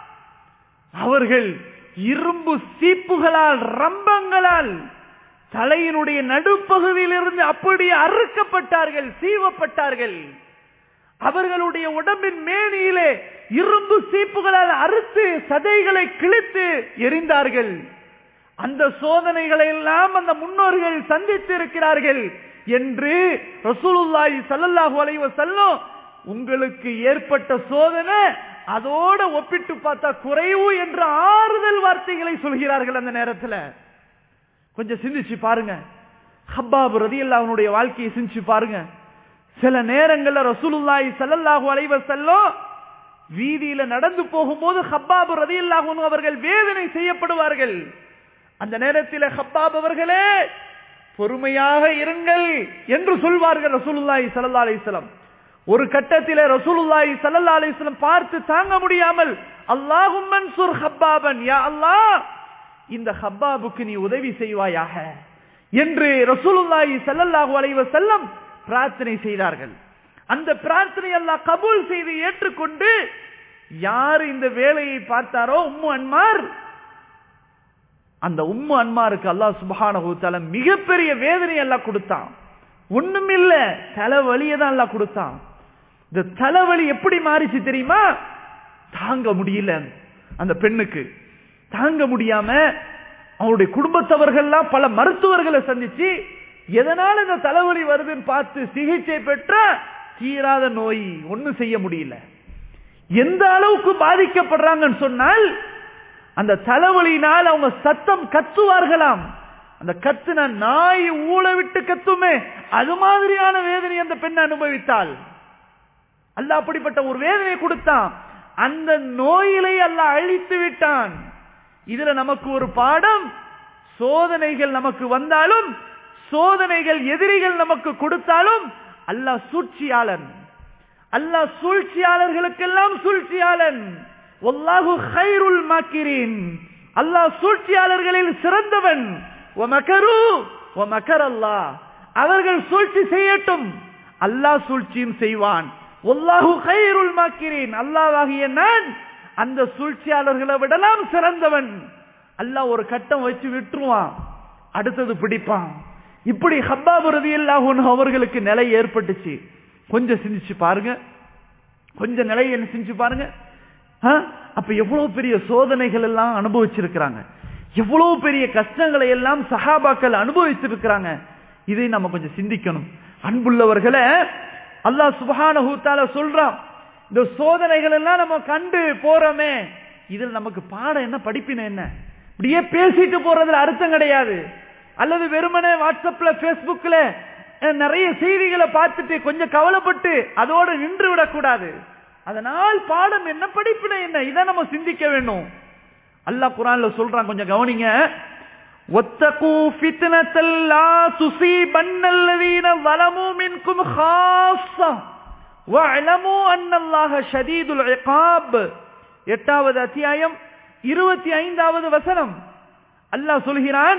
அவர்கள் இரும்பு சீப்புகளால் ரம்பங்களால் தலையினுடைய நடுப்பகுதியிலிருந்து அப்படியே அறுக்கப்பட்டார்கள் சீவப்பட்டார்கள் அவர்களுடைய உடம்பின் மேனியிலே இரும்பு சீப்புகளால் அறுத்து சதைகளை கிழித்து எரிந்தார்கள் அந்த சோதனைகளை எல்லாம் அந்த முன்னோர்கள் சந்தித்து இருக்கிறார்கள் என்று ரசூலுல்லாஹி ஸல்லல்லாஹு அலைஹி வஸல்லம் உங்களுக்கு ஏற்பட்ட சோதனை அதோட ஒப்பிட்டு பார்த்தா குறைவு என்ற ஆறுதல் வார்த்தைகளை சொல்கிறார்கள் அந்த நேரத்தில் கொஞ்சம் சிந்திச்சு பாருங்க ஹப்பாப் ரதியல்லாஹுடைய வாழ்க்கையை சிந்திச்சு பாருங்க சில நேரங்கள்ல ரசூலுல்லாஹி ஸல்லல்லாஹு அலைஹி வஸல்லம் வீதியில நடந்து போகும்போது ஹப்பாப் ரதியல்லாஹு அவர்கள் வேதனை செய்யப்படுவார்கள் அந்த நேரத்தில் ஹப்பாப் அவர்களே பொறுமையாக இருங்கள் என்று சொல்வார்கள் ரசூலுல்லாஹி ஸல்லல்லாஹு அலைஹி வஸல்லம் ஒரு கட்டத்தில் ரசூலுல்லாஹி ஸல்லல்லாஹு அலைஹி வஸல்லம் பார்த்து தாங்க முடியாமல் அல்லாஹும் மன்சூர் ஹப்பாபன் யா அல்லாஹ் இந்த ஹப்பாபுக்கு நீ உதவி செய்வாயாக என்று ரசூலுல்லாஹி ஸல்லல்லாஹு அலைஹி வஸல்லம் பிரார்த்தனை செய்தார்கள் அந்த பிரார்த்தனை அல்லாஹ் கபூல் செய்து ஏற்றுக்கொண்டு யார் இந்த வேலையை பார்த்தாரோ உம்மு அன்மார் அந்த உம்மு அன்மாருக்கு அல்லாஹ் சுபஹானஹு தஆலா மிகப்பெரிய வேதனை எல்லாம் கொடுத்தான் ஒண்ணுமில்ல தலைவலியை தான் எல்லாம் கொடுத்தான் இந்த தலைவலி எப்படி மாறிச்சு தெரியுமா தாங்க முடியல அந்த பெண்ணுக்கு தாங்க முடியாம அவருடைய குடும்பத்தவர்கள்லாம் பல மருத்துவர்களை சந்திச்சு எதனால இந்த தலைவலி வருதுன்னு பார்த்து சிகிச்சை பெற்ற தீராத நோய் ஒண்ணும் செய்ய முடியல எந்த அளவுக்கு பாதிக்கப்படுறாங்கன்னு சொன்னால் அந்த தலைவலியினால் அவங்க சத்தம் கத்துவார்களாம் அந்த கத்துன நாய் ஊழ விட்டு கத்துமே அது மாதிரியான வேதனை அந்த பெண் அனுபவித்தாள் அல்ல அப்படிப்பட்ட ஒரு வேதனை கொடுத்தான் அந்த நோயிலை அல்ல அழித்து விட்டான் இதுல நமக்கு ஒரு பாடம் சோதனைகள் நமக்கு வந்தாலும் சோதனைகள் எதிரிகள் நமக்கு கொடுத்தாலும் அல்லாஹ் சூழ்ச்சியாளன் அல்லாஹ் சூழ்ச்சியாளர்களுக்கெல்லாம் சூழ்ச்சியாளன் வல்லாஹு ஹைருல் மாக்கிரின் அல்லாஹ் சூழ்ச்சியாளர்களில் சிறந்தவன் ஒமகரு ஒமகர் அல்லாஹ் அவர்கள் சூழ்ச்சி செய்யட்டும் அல்லாஹ் சூழ்ச்சியும் செய்வான் ஒல்லாஹு ஹைருல் மாக்கிரின் அல்லாஹ்வாகிய நான் அந்த சூழ்ச்சியாளர்களை விடலாம் சிறந்தவன் அல்லாஹ் ஒரு கட்டம் வச்சு விட்டுருவான் அடுத்தது பிடிப்பான் இப்படி ஹப்பாபு ரதியல்லாஹு அவர்களுக்கு நிலை ஏற்பட்டுச்சு கொஞ்சம் சிந்திச்சு பாருங்க கொஞ்சம் நிலையை சிந்திச்சு பாருங்க ஆ? அப்ப எவ்வளவு பெரிய சோதனைகள் எல்லாம் அனுபவிச்சிருக்கிறாங்க எவ்வளவு பெரிய கஷ்டங்களை எல்லாம் சஹாபாக்கள் அனுபவிச்சிருக்கிறாங்க இதை நம்ம கொஞ்சம் சிந்திக்கணும் அன்புள்ளவர்களை அல்லாஹ் சுபஹானஹு தஆலா சொல்றான் இந்த சோதனைகள் எல்லாம் நம்ம கண்டு போறோமே இதில் நமக்கு பாடம் என்ன படிப்பின என்ன இப்படியே பேசிட்டு போறதுல அர்த்தம் கிடையாது அல்லது வெறுமனே வாட்ஸ்அப்ல பேஸ்புக்ல அஹ், நிறைய செய்திகளை பார்த்துட்டு கொஞ்சம் கவலைப்பட்டு அதோட நின்று விடக்கூடாது அதனால் பாடம் என்ன படிப்பின என்ன இதை நம்ம சிந்திக்க வேண்டும் அல்லாஹ் குரான்ல சொல்றான் கொஞ்சம் கவனிங்க واتقوا فتنة لا تصيبن الذين ظلموا منكم خاصة واعلموا أن الله شديد العقاب எட்டாவது அத்தியாயம் இருபத்தி ஐந்தாவது வசனம் அல்லாஹ் சொல்கிறான்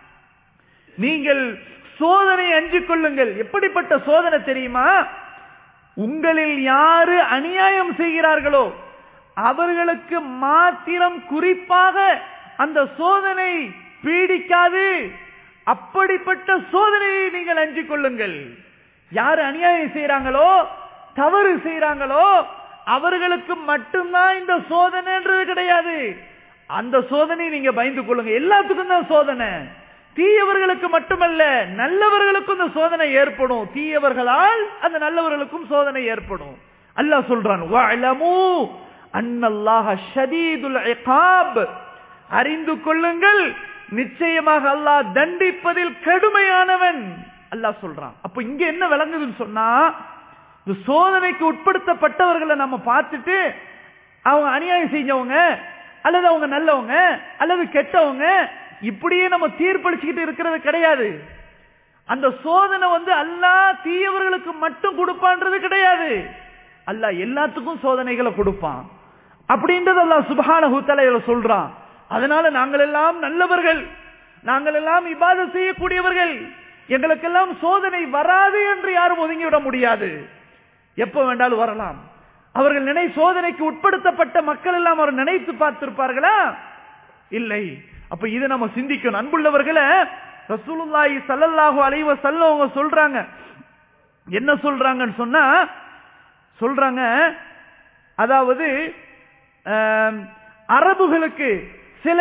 நீங்கள் சோதனை அஞ்சிக் கொள்ளுங்கள் எப்படிப்பட்ட சோதனை தெரியுமா உங்களில் யாரு அநியாயம் செய்கிறார்களோ அவர்களுக்கு மாத்திரம் குறிப்பாக அந்த சோதனை பீடிக்காது அப்படிப்பட்ட சோதனையை நீங்கள் அஞ்சிக் கொள்ளுங்கள் யாரு அநியாயம் செய்யறாங்களோ தவறு செய்யறாங்களோ அவர்களுக்கு மட்டும்தான் இந்த சோதனைன்றது கிடையாது அந்த சோதனை நீங்க பயந்து கொள்ளுங்க எல்லாத்துக்கும் தான் சோதனை தீயவர்களுக்கு மட்டுமல்ல நல்லவர்களுக்கும் இந்த சோதனை ஏற்படும் தீயவர்களால் அந்த நல்லவர்களுக்கும் சோதனை ஏற்படும் அல்லாஹ் சொல்றான் வஅலமு அன்னல்லாஹ ஷதீதுல் இகாப் அறிந்து கொள்ளுங்கள் நிச்சயமாக அல்லாஹ் தண்டிப்பதில் கடுமையானவன் அல்லாஹ் சொல்றான் அப்ப இங்க என்ன விளங்குதுன்னு சொன்னா இந்த சோதனைக்கு உட்படுத்தப்பட்டவர்களை நம்ம பார்த்துட்டு அவங்க அநியாயம் செஞ்சவங்க அல்லது அவங்க நல்லவங்க அல்லது கெட்டவங்க இப்படியே நம்ம தீர்ப்பளிச்சுக்கிட்டு இருக்கிறது கிடையாது அந்த சோதனை வந்து அல்லாஹ் தீயவர்களுக்கு மட்டும் கொடுப்பான்றது கிடையாது அல்லாஹ் எல்லாத்துக்கும் சோதனைகளை கொடுப்பான் அப்படின்றது அல்லாஹ் சுபஹானஹு தஆலா சொல்றான் அதனால நாங்கள் எல்லாம் நல்லவர்கள் நாங்கள் எல்லாம் இபாதத் செய்யக்கூடியவர்கள் எங்களுக்கெல்லாம் சோதனை வராது என்று யாரும் ஒதுங்கிவிட முடியாது எப்ப வேண்டாலும் வரலாம் அவர்கள் நினை சோதனைக்கு உட்படுத்தப்பட்ட மக்கள் எல்லாம் அவர் நினைத்து பார்த்திருப்பார்களா இல்லை அப்ப இதை நம்ம சிந்திக்கணும் அன்புள்ளவர்களை ரசூலுல்லாஹி ஸல்லல்லாஹு அலைஹி வஸல்லம் அவங்க சொல்றாங்க என்ன சொல்றாங்கன்னு சொன்னா சொல்றாங்க அதாவது ஆம், அரபுகளுக்கு சில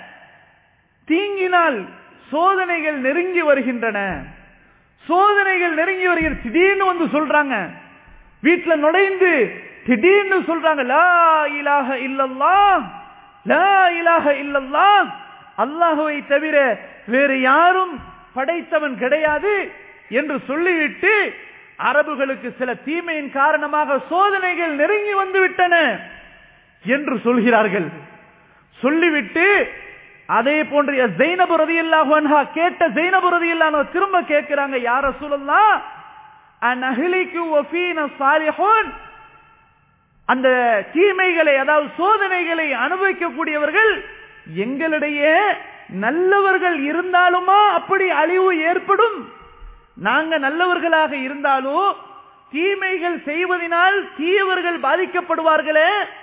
தீங்கினால் சோதனைகள் நெருங்கி வருகின்றன சோதனைகள் நெருங்கி வருகிற திடீர்னு வந்து சொல்றாங்க வீட்டுல நுழைந்து திடீர்னு சொல்றாங்க லா இலாஹ இல்லல்லாஹ் லா இலாஹ இல்லல்லாஹ் அல்லாஹுவை தவிர வேறு யாரும் படைத்தவன் கிடையாது என்று சொல்லிவிட்டு அரபுகளுக்கு சில தீமையின் காரணமாக சோதனைகள் நெருங்கி வந்து விட்டன என்று சொல்கிறார்கள் சொல்லிவிட்டு அதே போன்று ஜெயினபு ரதியல்லாஹு அன்ஹா கேட்ட ஜெயினபு ரதியல்லாஹு திரும்ப கேட்கிறாங்க யார சொல்லலாம் அந்நகிலிக்கு ஒஃபீன சாலிஹூன் அந்த தீமைகளை அதாவது சோதனைகளை அனுபவிக்கக்கூடியவர்கள் எங்களிடையே நல்லவர்கள் இருந்தாலுமா அப்படி அழிவு ஏற்படும் நாங்க நல்லவர்களாக இருந்தாலும் தீமைகள் செய்வதனால் தீயவர்கள் பாதிக்கப்படுவார்களே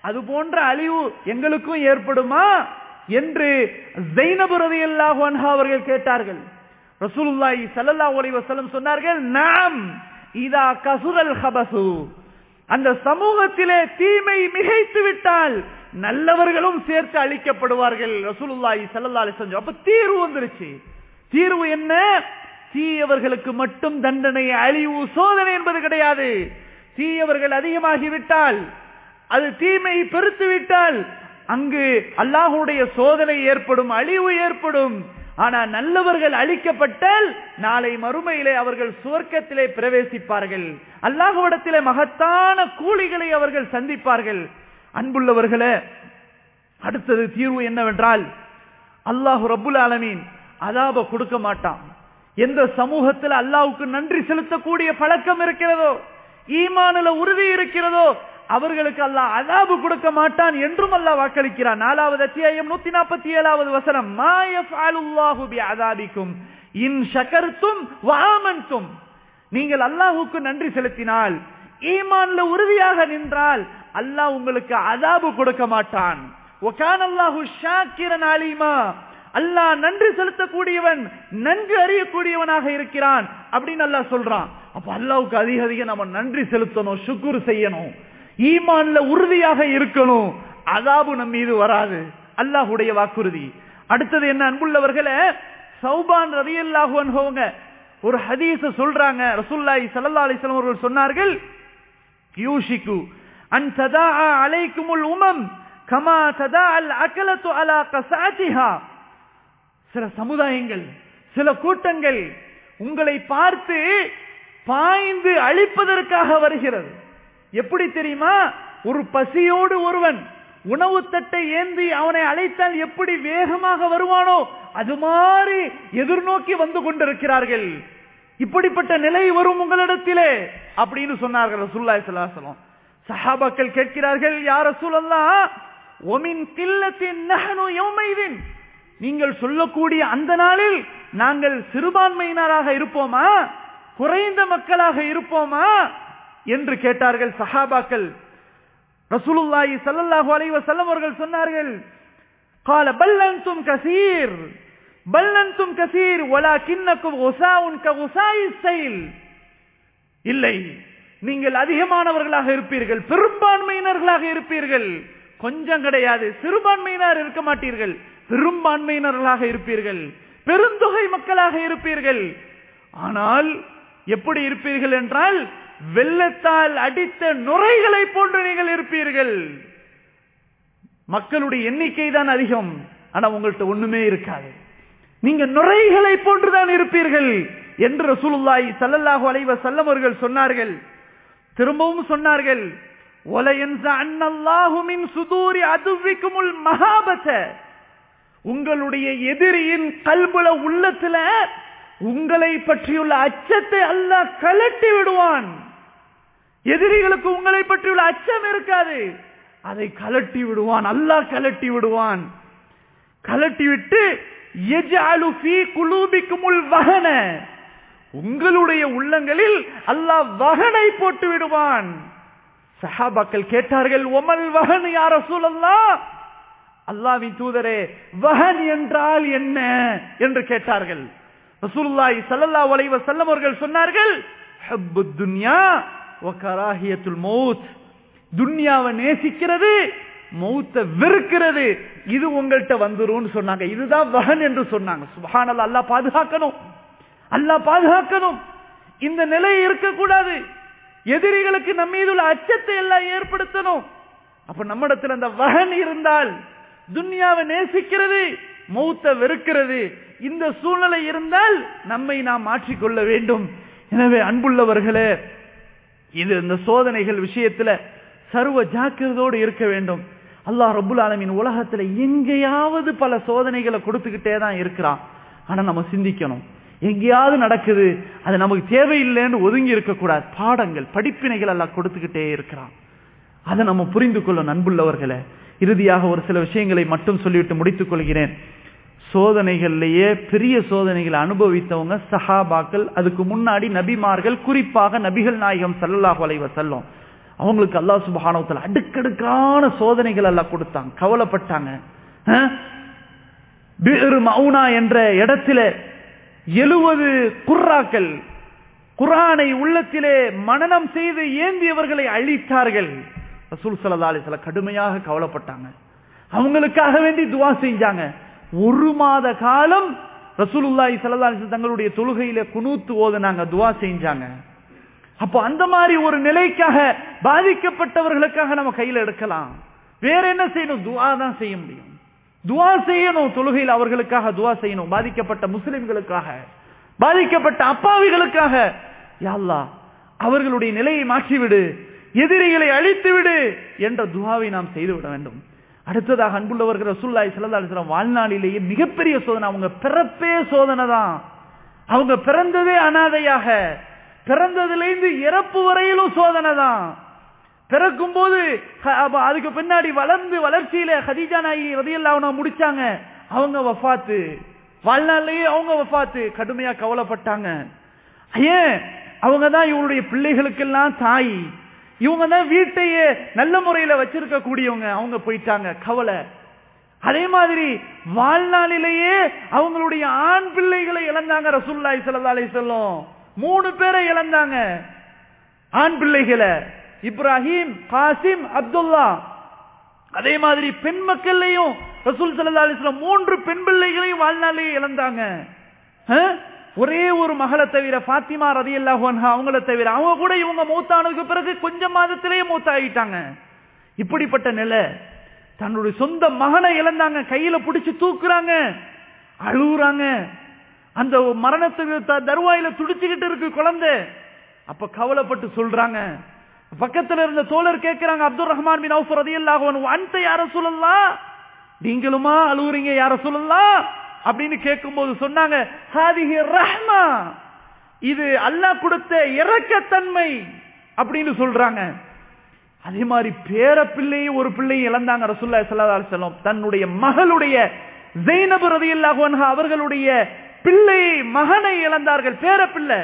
அது போன்ற அழிவு எங்களுக்கும் ஏற்படுமா என்று ஜைனபு ரலியல்லாஹு அன்ஹா அவர்கள் கேட்டார்கள் ரசூலுல்லாஹி ஸல்லல்லாஹு அலைஹி வஸல்லம் சொன்னார்கள் நாம் இதா கசுரல் ஹபசு அந்த சமூகத்திலே தீமை மிகைத்து விட்டால் நல்லவர்களும் சேர்த்து அழிக்கப்படுவார்கள் ரசூலுல்லாஹி ஸல்லல்லாஹு அலைஹி வஸல்லம் அப்ப தீர்வு வந்துருச்சு தீர்வு என்ன தீயவர்களுக்கு மட்டும் தண்டனை அழிவு சோதனை என்பது கிடையாது தீயவர்கள் அதிகமாகிவிட்டால் அது தீமை பெருத்து விட்டால் அங்கு அல்லாஹுடைய சோதனை ஏற்படும் அழிவு ஏற்படும் ஆனா நல்லவர்கள் அழிக்கப்பட்டால் நாளை மறுமையிலே அவர்கள் சுவர்க்கத்திலே பிரவேசிப்பார்கள் அல்லாஹுவிடத்திலே மகத்தான கூலிகளை அவர்கள் சந்திப்பார்கள் அன்புள்ளவர்களே அடுத்தது தீர்வு என்னவென்றால் அல்லாஹு ரப்புல் ஆலமீன் அதாப கொடுக்க மாட்டான் எந்த சமூகத்தில் அல்லாஹ்வுக்கு நன்றி செலுத்தக்கூடிய பழக்கம் இருக்கிறதோ ஈமானில உறுதி இருக்கிறதோ அவர்களுக்கு அல்லாஹ் அதாபு கொடுக்க மாட்டான் என்றும் அல்லாஹ் வாக்களிக்கிறான் நாலாவது அத்தியாயம் நூத்தி நாற்பத்தி ஏழாவது வசனம் மாயஃபாலுல்லாஹு பி அதாபிக்கும் இன் ஷகர்த்தும் வாமன்தும் நீங்கள் அல்லாஹுக்கு நன்றி செலுத்தினால் ஈமான்ல உறுதியாக நின்றால் அல்லாஹ் உங்களுக்கு அதாபு கொடுக்க மாட்டான் ஒகான் அல்லாஹு ஷாக்கிரன் அலீமா அல்லாஹ் நன்றி செலுத்தக்கூடியவன் நன்கு அறியக்கூடியவனாக இருக்கிறான் அப்படின்னு அல்லாஹ் சொல்றான் அப்ப அல்லாவுக்கு அதிக அதிக நம்ம நன்றி செலுத்தணும் சுக்குர் செய்யணும் ஈமான்ல உறுதியாக இருக்கணும் அதாபு நம் மீது வராது அல்லாஹுடைய வாக்குறுதி அடுத்தது என்ன அன்புள்ளவர்களே சௌபான் ரவி அல்லாஹு அனுபவங்க ஒரு ஹதீஸ சொல்றாங்க ரசூல்லாய் சல்லா அலிஸ்லாம் அவர்கள் சொன்னார்கள் யூஷிக்கு அன் ததா அலைக்குமுல் உமம் கமா ததா அல் அகலத்து அலா கசாத்திஹா சில சமுதாயங்கள் சில கூட்டங்கள் உங்களை பார்த்து பாய்ந்து அழிப்பதற்காக வருகிறது எப்படி தெரியுமா ஒரு பசியோடு ஒருவன் உணவு தட்டை ஏந்தி அவனை அழைத்தால் எப்படி வேகமாக வருவானோ அது மாதிரி எதிர்நோக்கி வந்து கொண்டிருக்கிறார்கள் இப்படிப்பட்ட நிலை வரும் உங்களிடத்திலே அப்படின்னு சொன்னார்கள் ரசூல்லாய் சலாசலம் சஹாபாக்கள் கேட்கிறார்கள் யார் ரசூலல்லா ஒமின் கில்லத்தின் நகனு யௌமைதின் நீங்கள் சொல்லக்கூடிய அந்த நாளில் நாங்கள் சிறுபான்மையினராக இருப்போமா குறைந்த மக்களாக இருப்போமா என்று கேட்டார்கள் சஹாபாக்கள் ரசூலுல்லாஹி ஸல்லல்லாஹு அலைஹி வஸல்லம் அவர்கள் சொன்னார்கள் قال بل انتم كثير بل انتم كثير ولكنكم غثاء كغثاء السيل இல்லை நீங்கள் அதிகமானவர்களாக இருப்பீர்கள் பெரும்பான்மையினர்களாக இருப்பீர்கள் கொஞ்சம் கிடையாது சிறுபான்மையினர் இருக்க மாட்டீர்கள் பெரும்பான்மையினர்களாக இருப்பீர்கள் பெருந்தொகை மக்களாக இருப்பீர்கள் ஆனால் எப்படி இருப்பீர்கள் என்றால் வெள்ளத்தால் அடித்த நுரைகளை போன்று நீங்கள் இருப்பீர்கள் மக்களுடைய எண்ணிக்கை தான் அதிகம் ஆனா உங்கள்கிட்ட ஒண்ணுமே இருக்காது நீங்க நுரைகளை போன்றுதான் இருப்பீர்கள் என்று ரசூலுல்லாஹி ஸல்லல்லாஹு அலைஹி வஸல்லம் அவர்கள் சொன்னார்கள் திரும்பவும் சொன்னார்கள் ஒலையன்ச அன்னல்லாஹு மின் சுதூரி அதுவிக்குமுல் மகாபத உங்களுடைய எதிரியின் கல்புல உள்ளத்துல உங்களை பற்றியுள்ள அச்சத்தை அல்லாஹ் கலட்டி விடுவான் எதிரிகளுக்கு உங்களை பற்றியுள்ள அச்சம் இருக்காது அதை கலட்டி விடுவான் அல்லாஹ் கலட்டி விடுவான் கலட்டி விட்டு எஜாலு ஃபீ குலூபிக்குமுல் வகன உங்களுடைய உள்ளங்களில் அல்லாஹ் வகனை போட்டு விடுவான் சஹாபாக்கள் கேட்டார்கள் ஒமல் வகன் யார சூழல்லா அல்லாவின் தூதரே வகன் என்றால் என்ன என்று கேட்டார்கள் ரசூலுல்லாஹி ஸல்லல்லாஹு அலைஹி வஸல்லம் அவர்கள் சொன்னார்கள் ஹப்புத் துன்யா வ கராஹியத்துல் மௌத் துன்யாவை நேசிக்கிறது மௌத்த வெறுக்கிறது இது உங்கள்கிட்ட வந்துரும்னு சொன்னாங்க இதுதான் வகன் என்று சொன்னாங்க சுபஹானல்லாஹ் அல்லாஹ் பாதுகாக்கணும் அல்லாஹ் பாதுகாக்கணும் இந்த நிலை இருக்கக்கூடாது எதிரிகளுக்கு நம்ம மீது உள்ள அச்சத்தை எல்லாம் ஏற்படுத்தணும் அப்ப நம்மிடத்தில் அந்த வகன் இருந்தால் துன்யாவை நேசிக்கிறது மௌத்த வெறுக்கிறது இந்த சூழ்நிலை இருந்தால் நம்மை நாம் மாற்றிக்கொள்ள வேண்டும் எனவே அன்புள்ளவர்களே இது இந்த சோதனைகள் விஷயத்துல சர்வ ஜாக்கிரதோடு இருக்க வேண்டும் அல்லாஹ் ரபுல் ஆலமின் உலகத்துல எங்கேயாவது பல சோதனைகளை கொடுத்துக்கிட்டே தான் இருக்கிறான் ஆனா நம்ம சிந்திக்கணும் எங்கேயாவது நடக்குது அது நமக்கு தேவையில்லைன்னு ஒதுங்கி இருக்கக்கூடாது பாடங்கள் படிப்பினைகள் எல்லாம் கொடுத்துக்கிட்டே இருக்கிறான் அதை நம்ம புரிந்து கொள்ள நண்புள்ளவர்களை இறுதியாக ஒரு சில விஷயங்களை மட்டும் சொல்லிவிட்டு முடித்துக் கொள்கிறேன் சோதனைகள்லேயே பெரிய சோதனைகளை அனுபவித்தவங்க சஹாபாக்கள் அதுக்கு முன்னாடி நபிமார்கள் குறிப்பாக நபிகள் நாயகம் சல்லல்லாஹு அலைவ செல்லும் அவங்களுக்கு அல்லாஹ் சுபஹானவத்தில் அடுக்கடுக்கான சோதனைகள் எல்லாம் கொடுத்தாங்க கவலைப்பட்டாங்க அஹ்? பிர் மவுனா என்ற இடத்துல எழுவது குர்ராக்கள் குரானை உள்ளத்திலே மனனம் செய்து ஏந்தியவர்களை அழித்தார்கள் ரசூல் சல்லா அலிஸ்ல கடுமையாக கவலைப்பட்டாங்க அவங்களுக்காக வேண்டி துவா செஞ்சாங்க ஒரு மாத காலம் ரசூலுல்லாஹி ஸல்லல்லாஹு அலைஹி வஸல்லம் தங்களுடைய தொழுகையில குனூத்து ஓதுனாங்க துவா செஞ்சாங்க அப்போ அந்த மாதிரி ஒரு நிலைக்காக பாதிக்கப்பட்டவர்களுக்காக நம்ம கையில எடுக்கலாம் வேற என்ன செய்யணும் துவா தான் செய்ய முடியும் துவா செய்யணும் தொழுகையில் அவர்களுக்காக துவா செய்யணும் பாதிக்கப்பட்ட முஸ்லிம்களுக்காக பாதிக்கப்பட்ட அப்பாவிகளுக்காக யா அல்லாஹ் அவர்களுடைய நிலையை மாற்றிவிடு எதிரிகளை அழித்து விடு என்ற துவாவை நாம் செய்துவிட வேண்டும் அடுத்ததாக அன்புள்ளவர்கள் ரசூல்லாய் ஸல்லல்லாஹு அலைஹி வஸல்லம் வாழ்நாளிலேயே மிகப்பெரிய சோதனை அவங்க பிறப்பே சோதனை தான் அவங்க பிறந்ததே அனாதையாக பிறந்ததிலிருந்து இறப்பு வரையிலும் சோதனை தான் பிறக்கும் போது ஹ- அப்ப அதுக்கு பின்னாடி வளர்ந்து வளர்ச்சியில ஹதீஜா நாயகி ரதியல்லாஹு முடிச்சாங்க அவங்க வஃபாத்து வாழ்நாளிலேயே அவங்க வஃபாத்து கடுமையா கவலைப்பட்டாங்க ஏன் அவங்க தான் இவருடைய பிள்ளைகளுக்கெல்லாம் தாய் இவங்க தான் வீட்டையே நல்ல முறையில வச்சிருக்க கூடியவங்க அவங்க போயிட்டாங்க கவலை அதே மாதிரி வாழ்நாளிலேயே அவங்களுடைய ஆண் பிள்ளைகளை இழந்தாங்க ரசூலுல்லாஹி ஸல்லல்லாஹு அலைஹி வஸல்லம் மூணு பேரை இழந்தாங்க ஆண் பிள்ளைகளை இப்ராஹிம் காசிம் அப்துல்லா அதே மாதிரி பெண் மக்கள்லையும் ரசூல் ஸல்லல்லாஹு அலைஹி வஸல்லம் மூன்று பெண் பிள்ளைகளையும் வாழ்நாளிலேயே இழந்தாங்க அஹ்? ஒரே ஒரு மகளை தவிர பாத்திமா ரதியல்லாஹு அன்ஹா அவங்கள தவிர அவங்க கூட இவங்க மூத்தானதுக்கு பிறகு கொஞ்ச மாதத்திலேயே மூத்தாயிட்டாங்க இப்படிப்பட்ட நிலை தன்னுடைய சொந்த மகனை இழந்தாங்க கையில பிடிச்சு தூக்குறாங்க அழுகுறாங்க அந்த மரணத்துக்கு த- தருவாயில துடிச்சுக்கிட்டு இருக்கு குழந்தை அப்ப கவலைப்பட்டு சொல்றாங்க பக்கத்துல இருந்த தோழர் கேட்கிறாங்க அப்துல் ரஹ்மான் பின் அவுஃப் ரதியல்லாஹு அன்ஹு அந்த யார சொல்லலாம் நீங்களுமா அழுகுறீங்க யார சொல்லலாம் அப்படின்னு கேட்கும்போது சொன்னாங்க ஹாதிஹி ரஹ்மா இது அல்லாஹ் கொடுத்த இரக்கத்தன்மை அப்படின்னு சொல்றாங்க அதே மாதிரி பேர பிள்ளையை ஒரு பிள்ளையை இழந்தாங்க ரசூல்லா ஸல்லல்லாஹு அலைஹி வஸல்லம் தன்னுடைய மகளுடைய ஜெய்னப் ரலியல்லாஹு அன்ஹா அவர்களுடைய பிள்ளையை மகனை இழந்தார்கள் பேர பிள்ளை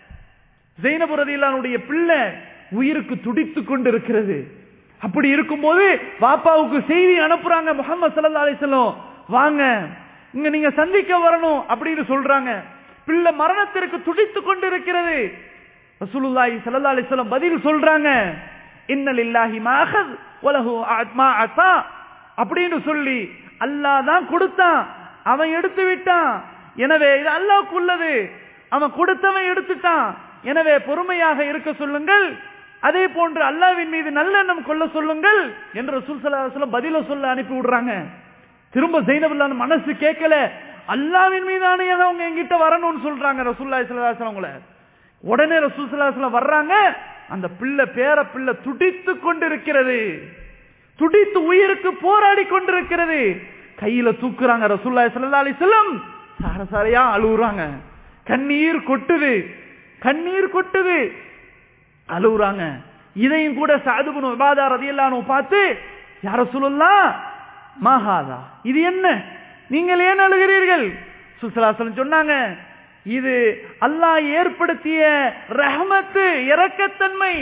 ஜெய்னப் ரலியல்லாஹுடைய பிள்ளை உயிருக்கு துடித்துக் கொண்டு இருக்கிறது அப்படி இருக்கும்போது பாப்பாவுக்கு செய்தி அனுப்புறாங்க முகமது ஸல்லல்லாஹு அலைஹி வஸல்லம் வாங்க இங்க நீங்க சந்திக்க வரணும் அப்படின்னு சொல்றாங்க பிள்ளை மரணத்திற்கு துடித்துக் கொண்டு இருக்கிறது ரசூலுல்லாஹி ஸல்லல்லாஹு அலைஹி வஸல்லம் பதில் சொல்றாங்க இன்ன லில்லாஹி மா அகத் வலஹு மா அத்தா அப்படின்னு சொல்லி அல்லாஹ் தான் கொடுத்தான் அவன் எடுத்து விட்டான் எனவே இது அல்லாஹ்வுக்கு உள்ளது அவன் கொடுத்தவன் எடுத்துட்டான் எனவே பொறுமையாக இருக்க சொல்லுங்கள் அதே போன்று அல்லாஹ்வின் மீது நல்லெண்ணம் கொள்ள சொல்லுங்கள் என்று ரசூல் ஸல்லல்லாஹு அலைஹி வஸல்லம் பதில சொல்ல அனுப்பி விடுறாங்க திரும்ப ஜெயினபில்லான மனசு கேட்கல அல்லாவின் மீது ஆணையாக அவங்க எங்கிட்ட வரணும்னு சொல்றாங்க ரசூல்லாய் சலாஹம் அவங்கள உடனே ரசூல் சலாஹம் வர்றாங்க அந்த பிள்ளை பேர பிள்ளை துடித்து கொண்டிருக்கிறது துடித்து உயிருக்கு போராடி கொண்டிருக்கிறது கையில தூக்குறாங்க ரசூல்லாய் சல்லா அலிஸ்லம் சார சாரையா அழுகுறாங்க கண்ணீர் கொட்டுது கண்ணீர் கொட்டுது அழுகுறாங்க இதையும் கூட சாதுபுன் உபாதா ரதியல்லானு பார்த்து யார சொல்லலாம் மகாதா இது என்ன நீங்கள் ஏன் அழுகிறீர்கள் சுசலாசலம் சொன்னாங்க இது அல்லாஹ் ஏற்படுத்திய ரஹமத்து இரக்கத்தன்மை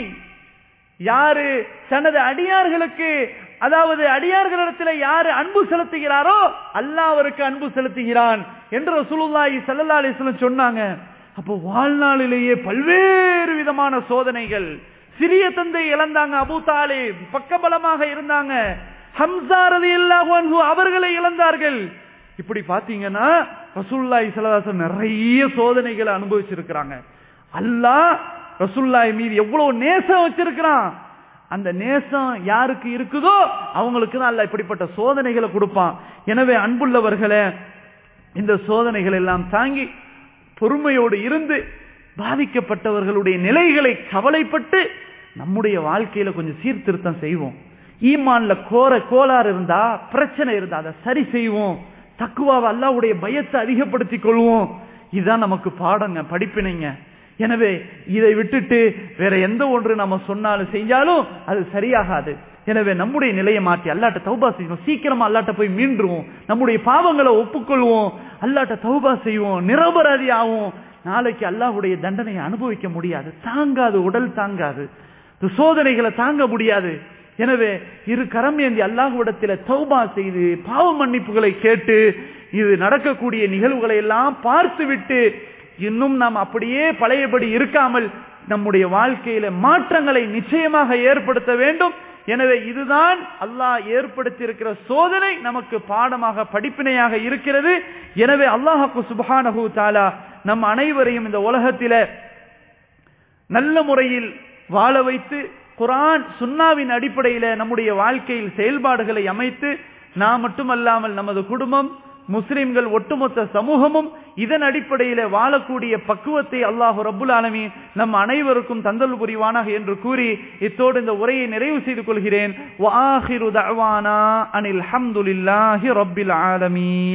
யாரு தனது அடியார்களுக்கு அதாவது அடியார்களிடத்தில் யாரு அன்பு செலுத்துகிறாரோ அல்லாஹ் அவருக்கு அன்பு செலுத்துகிறான் என்று ரசூலுல்லாஹி ஸல்லல்லாஹு அலைஹி வஸல்லம் சொன்னாங்க அப்போ வாழ்நாளிலேயே பல்வேறு விதமான சோதனைகள் சிறிய தந்தை இழந்தாங்க அபூ தாலிப் பக்கபலமாக இருந்தாங்க ஹம்சா ரலியல்லாஹு அன்ஹு அவர்களை இழந்தார்கள் இப்படி பாத்தீங்கன்னா ரசூலுல்லாஹி ஸல்லல்லாஹு அலைஹி வஸல்லம் நிறைய சோதனைகளை அனுபவிச்சிருக்கிறாங்க அல்லாஹ் ரசூலுல்லாஹி மீது எவ்வளவு நேசம் வச்சிருக்கிறான் அந்த நேசம் யாருக்கு இருக்குதோ அவங்களுக்கு தான் அல்லாஹ் இப்படிப்பட்ட சோதனைகளை கொடுப்பான் எனவே அன்புள்ளவர்களே இந்த சோதனைகள் எல்லாம் தாங்கி பொறுமையோடு இருந்து பாதிக்கப்பட்டவர்களுடைய நிலைகளை கவலைப்பட்டு நம்முடைய வாழ்க்கையில கொஞ்சம் சீர்திருத்தம் செய்வோம் ஈமான்ல கோர கோளாறு இருந்தா பிரச்சனை இருந்தா அதை சரி செய்வோம் தக்குவாவை அல்லாவுடைய பயத்தை அதிகப்படுத்திக் கொள்வோம் இதுதான் நமக்கு பாடங்க படிப்பினைங்க எனவே இதை விட்டுட்டு வேற எந்த ஒன்று நம்ம சொன்னாலும் செஞ்சாலும் அது சரியாகாது எனவே நம்முடைய நிலையை மாற்றி அல்லாட்ட தௌபா செய்வோம் சீக்கிரமா அல்லாட்ட போய் மீண்டுருவோம் நம்முடைய பாவங்களை ஒப்புக்கொள்வோம் அல்லாட்ட தௌபா செய்வோம் நிரபராதி ஆகும் நாளைக்கு அல்லாஹ்வுடைய தண்டனையை அனுபவிக்க முடியாது தாங்காது உடல் தாங்காது இந்த சோதனைகளை தாங்க முடியாது எனவே இரு கரம் ஏந்தி அல்லாஹ்விடத்தில் தௌபா செய்து பாவ மன்னிப்புகளை கேட்டு இது நடக்கக்கூடிய நிகழ்வுகளை எல்லாம் பார்த்துவிட்டு இன்னும் நாம் அப்படியே பழையபடி இருக்காமல் நம்முடைய வாழ்க்கையில மாற்றங்களை நிச்சயமாக ஏற்படுத்த வேண்டும் எனவே இதுதான் அல்லாஹ் ஏற்படுத்தியிருக்கிற சோதனை நமக்கு பாடமாக படிப்பினையாக இருக்கிறது எனவே அல்லாஹாக்கு சுபஹானஹு தாலா நம் அனைவரையும் இந்த உலகத்தில நல்ல முறையில் வாழ வைத்து குரான் சுன்னாவின் அடிப்படையில நம்முடைய வாழ்க்கையில் செயல்பாடுகளை அமைத்து நாம் மட்டுமல்லாமல் நமது குடும்பம் முஸ்லிம்கள் ஒட்டுமொத்த சமூகமும் இதன் அடிப்படையில வாழக்கூடிய பக்குவத்தை அல்லாஹு ரப்புல் ஆலமி நம் அனைவருக்கும் தந்தல் புரிவானாக என்று கூறி இத்தோடு இந்த உரையை நிறைவு செய்து கொள்கிறேன் அனில் ஹம்துலில்லாஹி ரப்பில் ஆலமீன்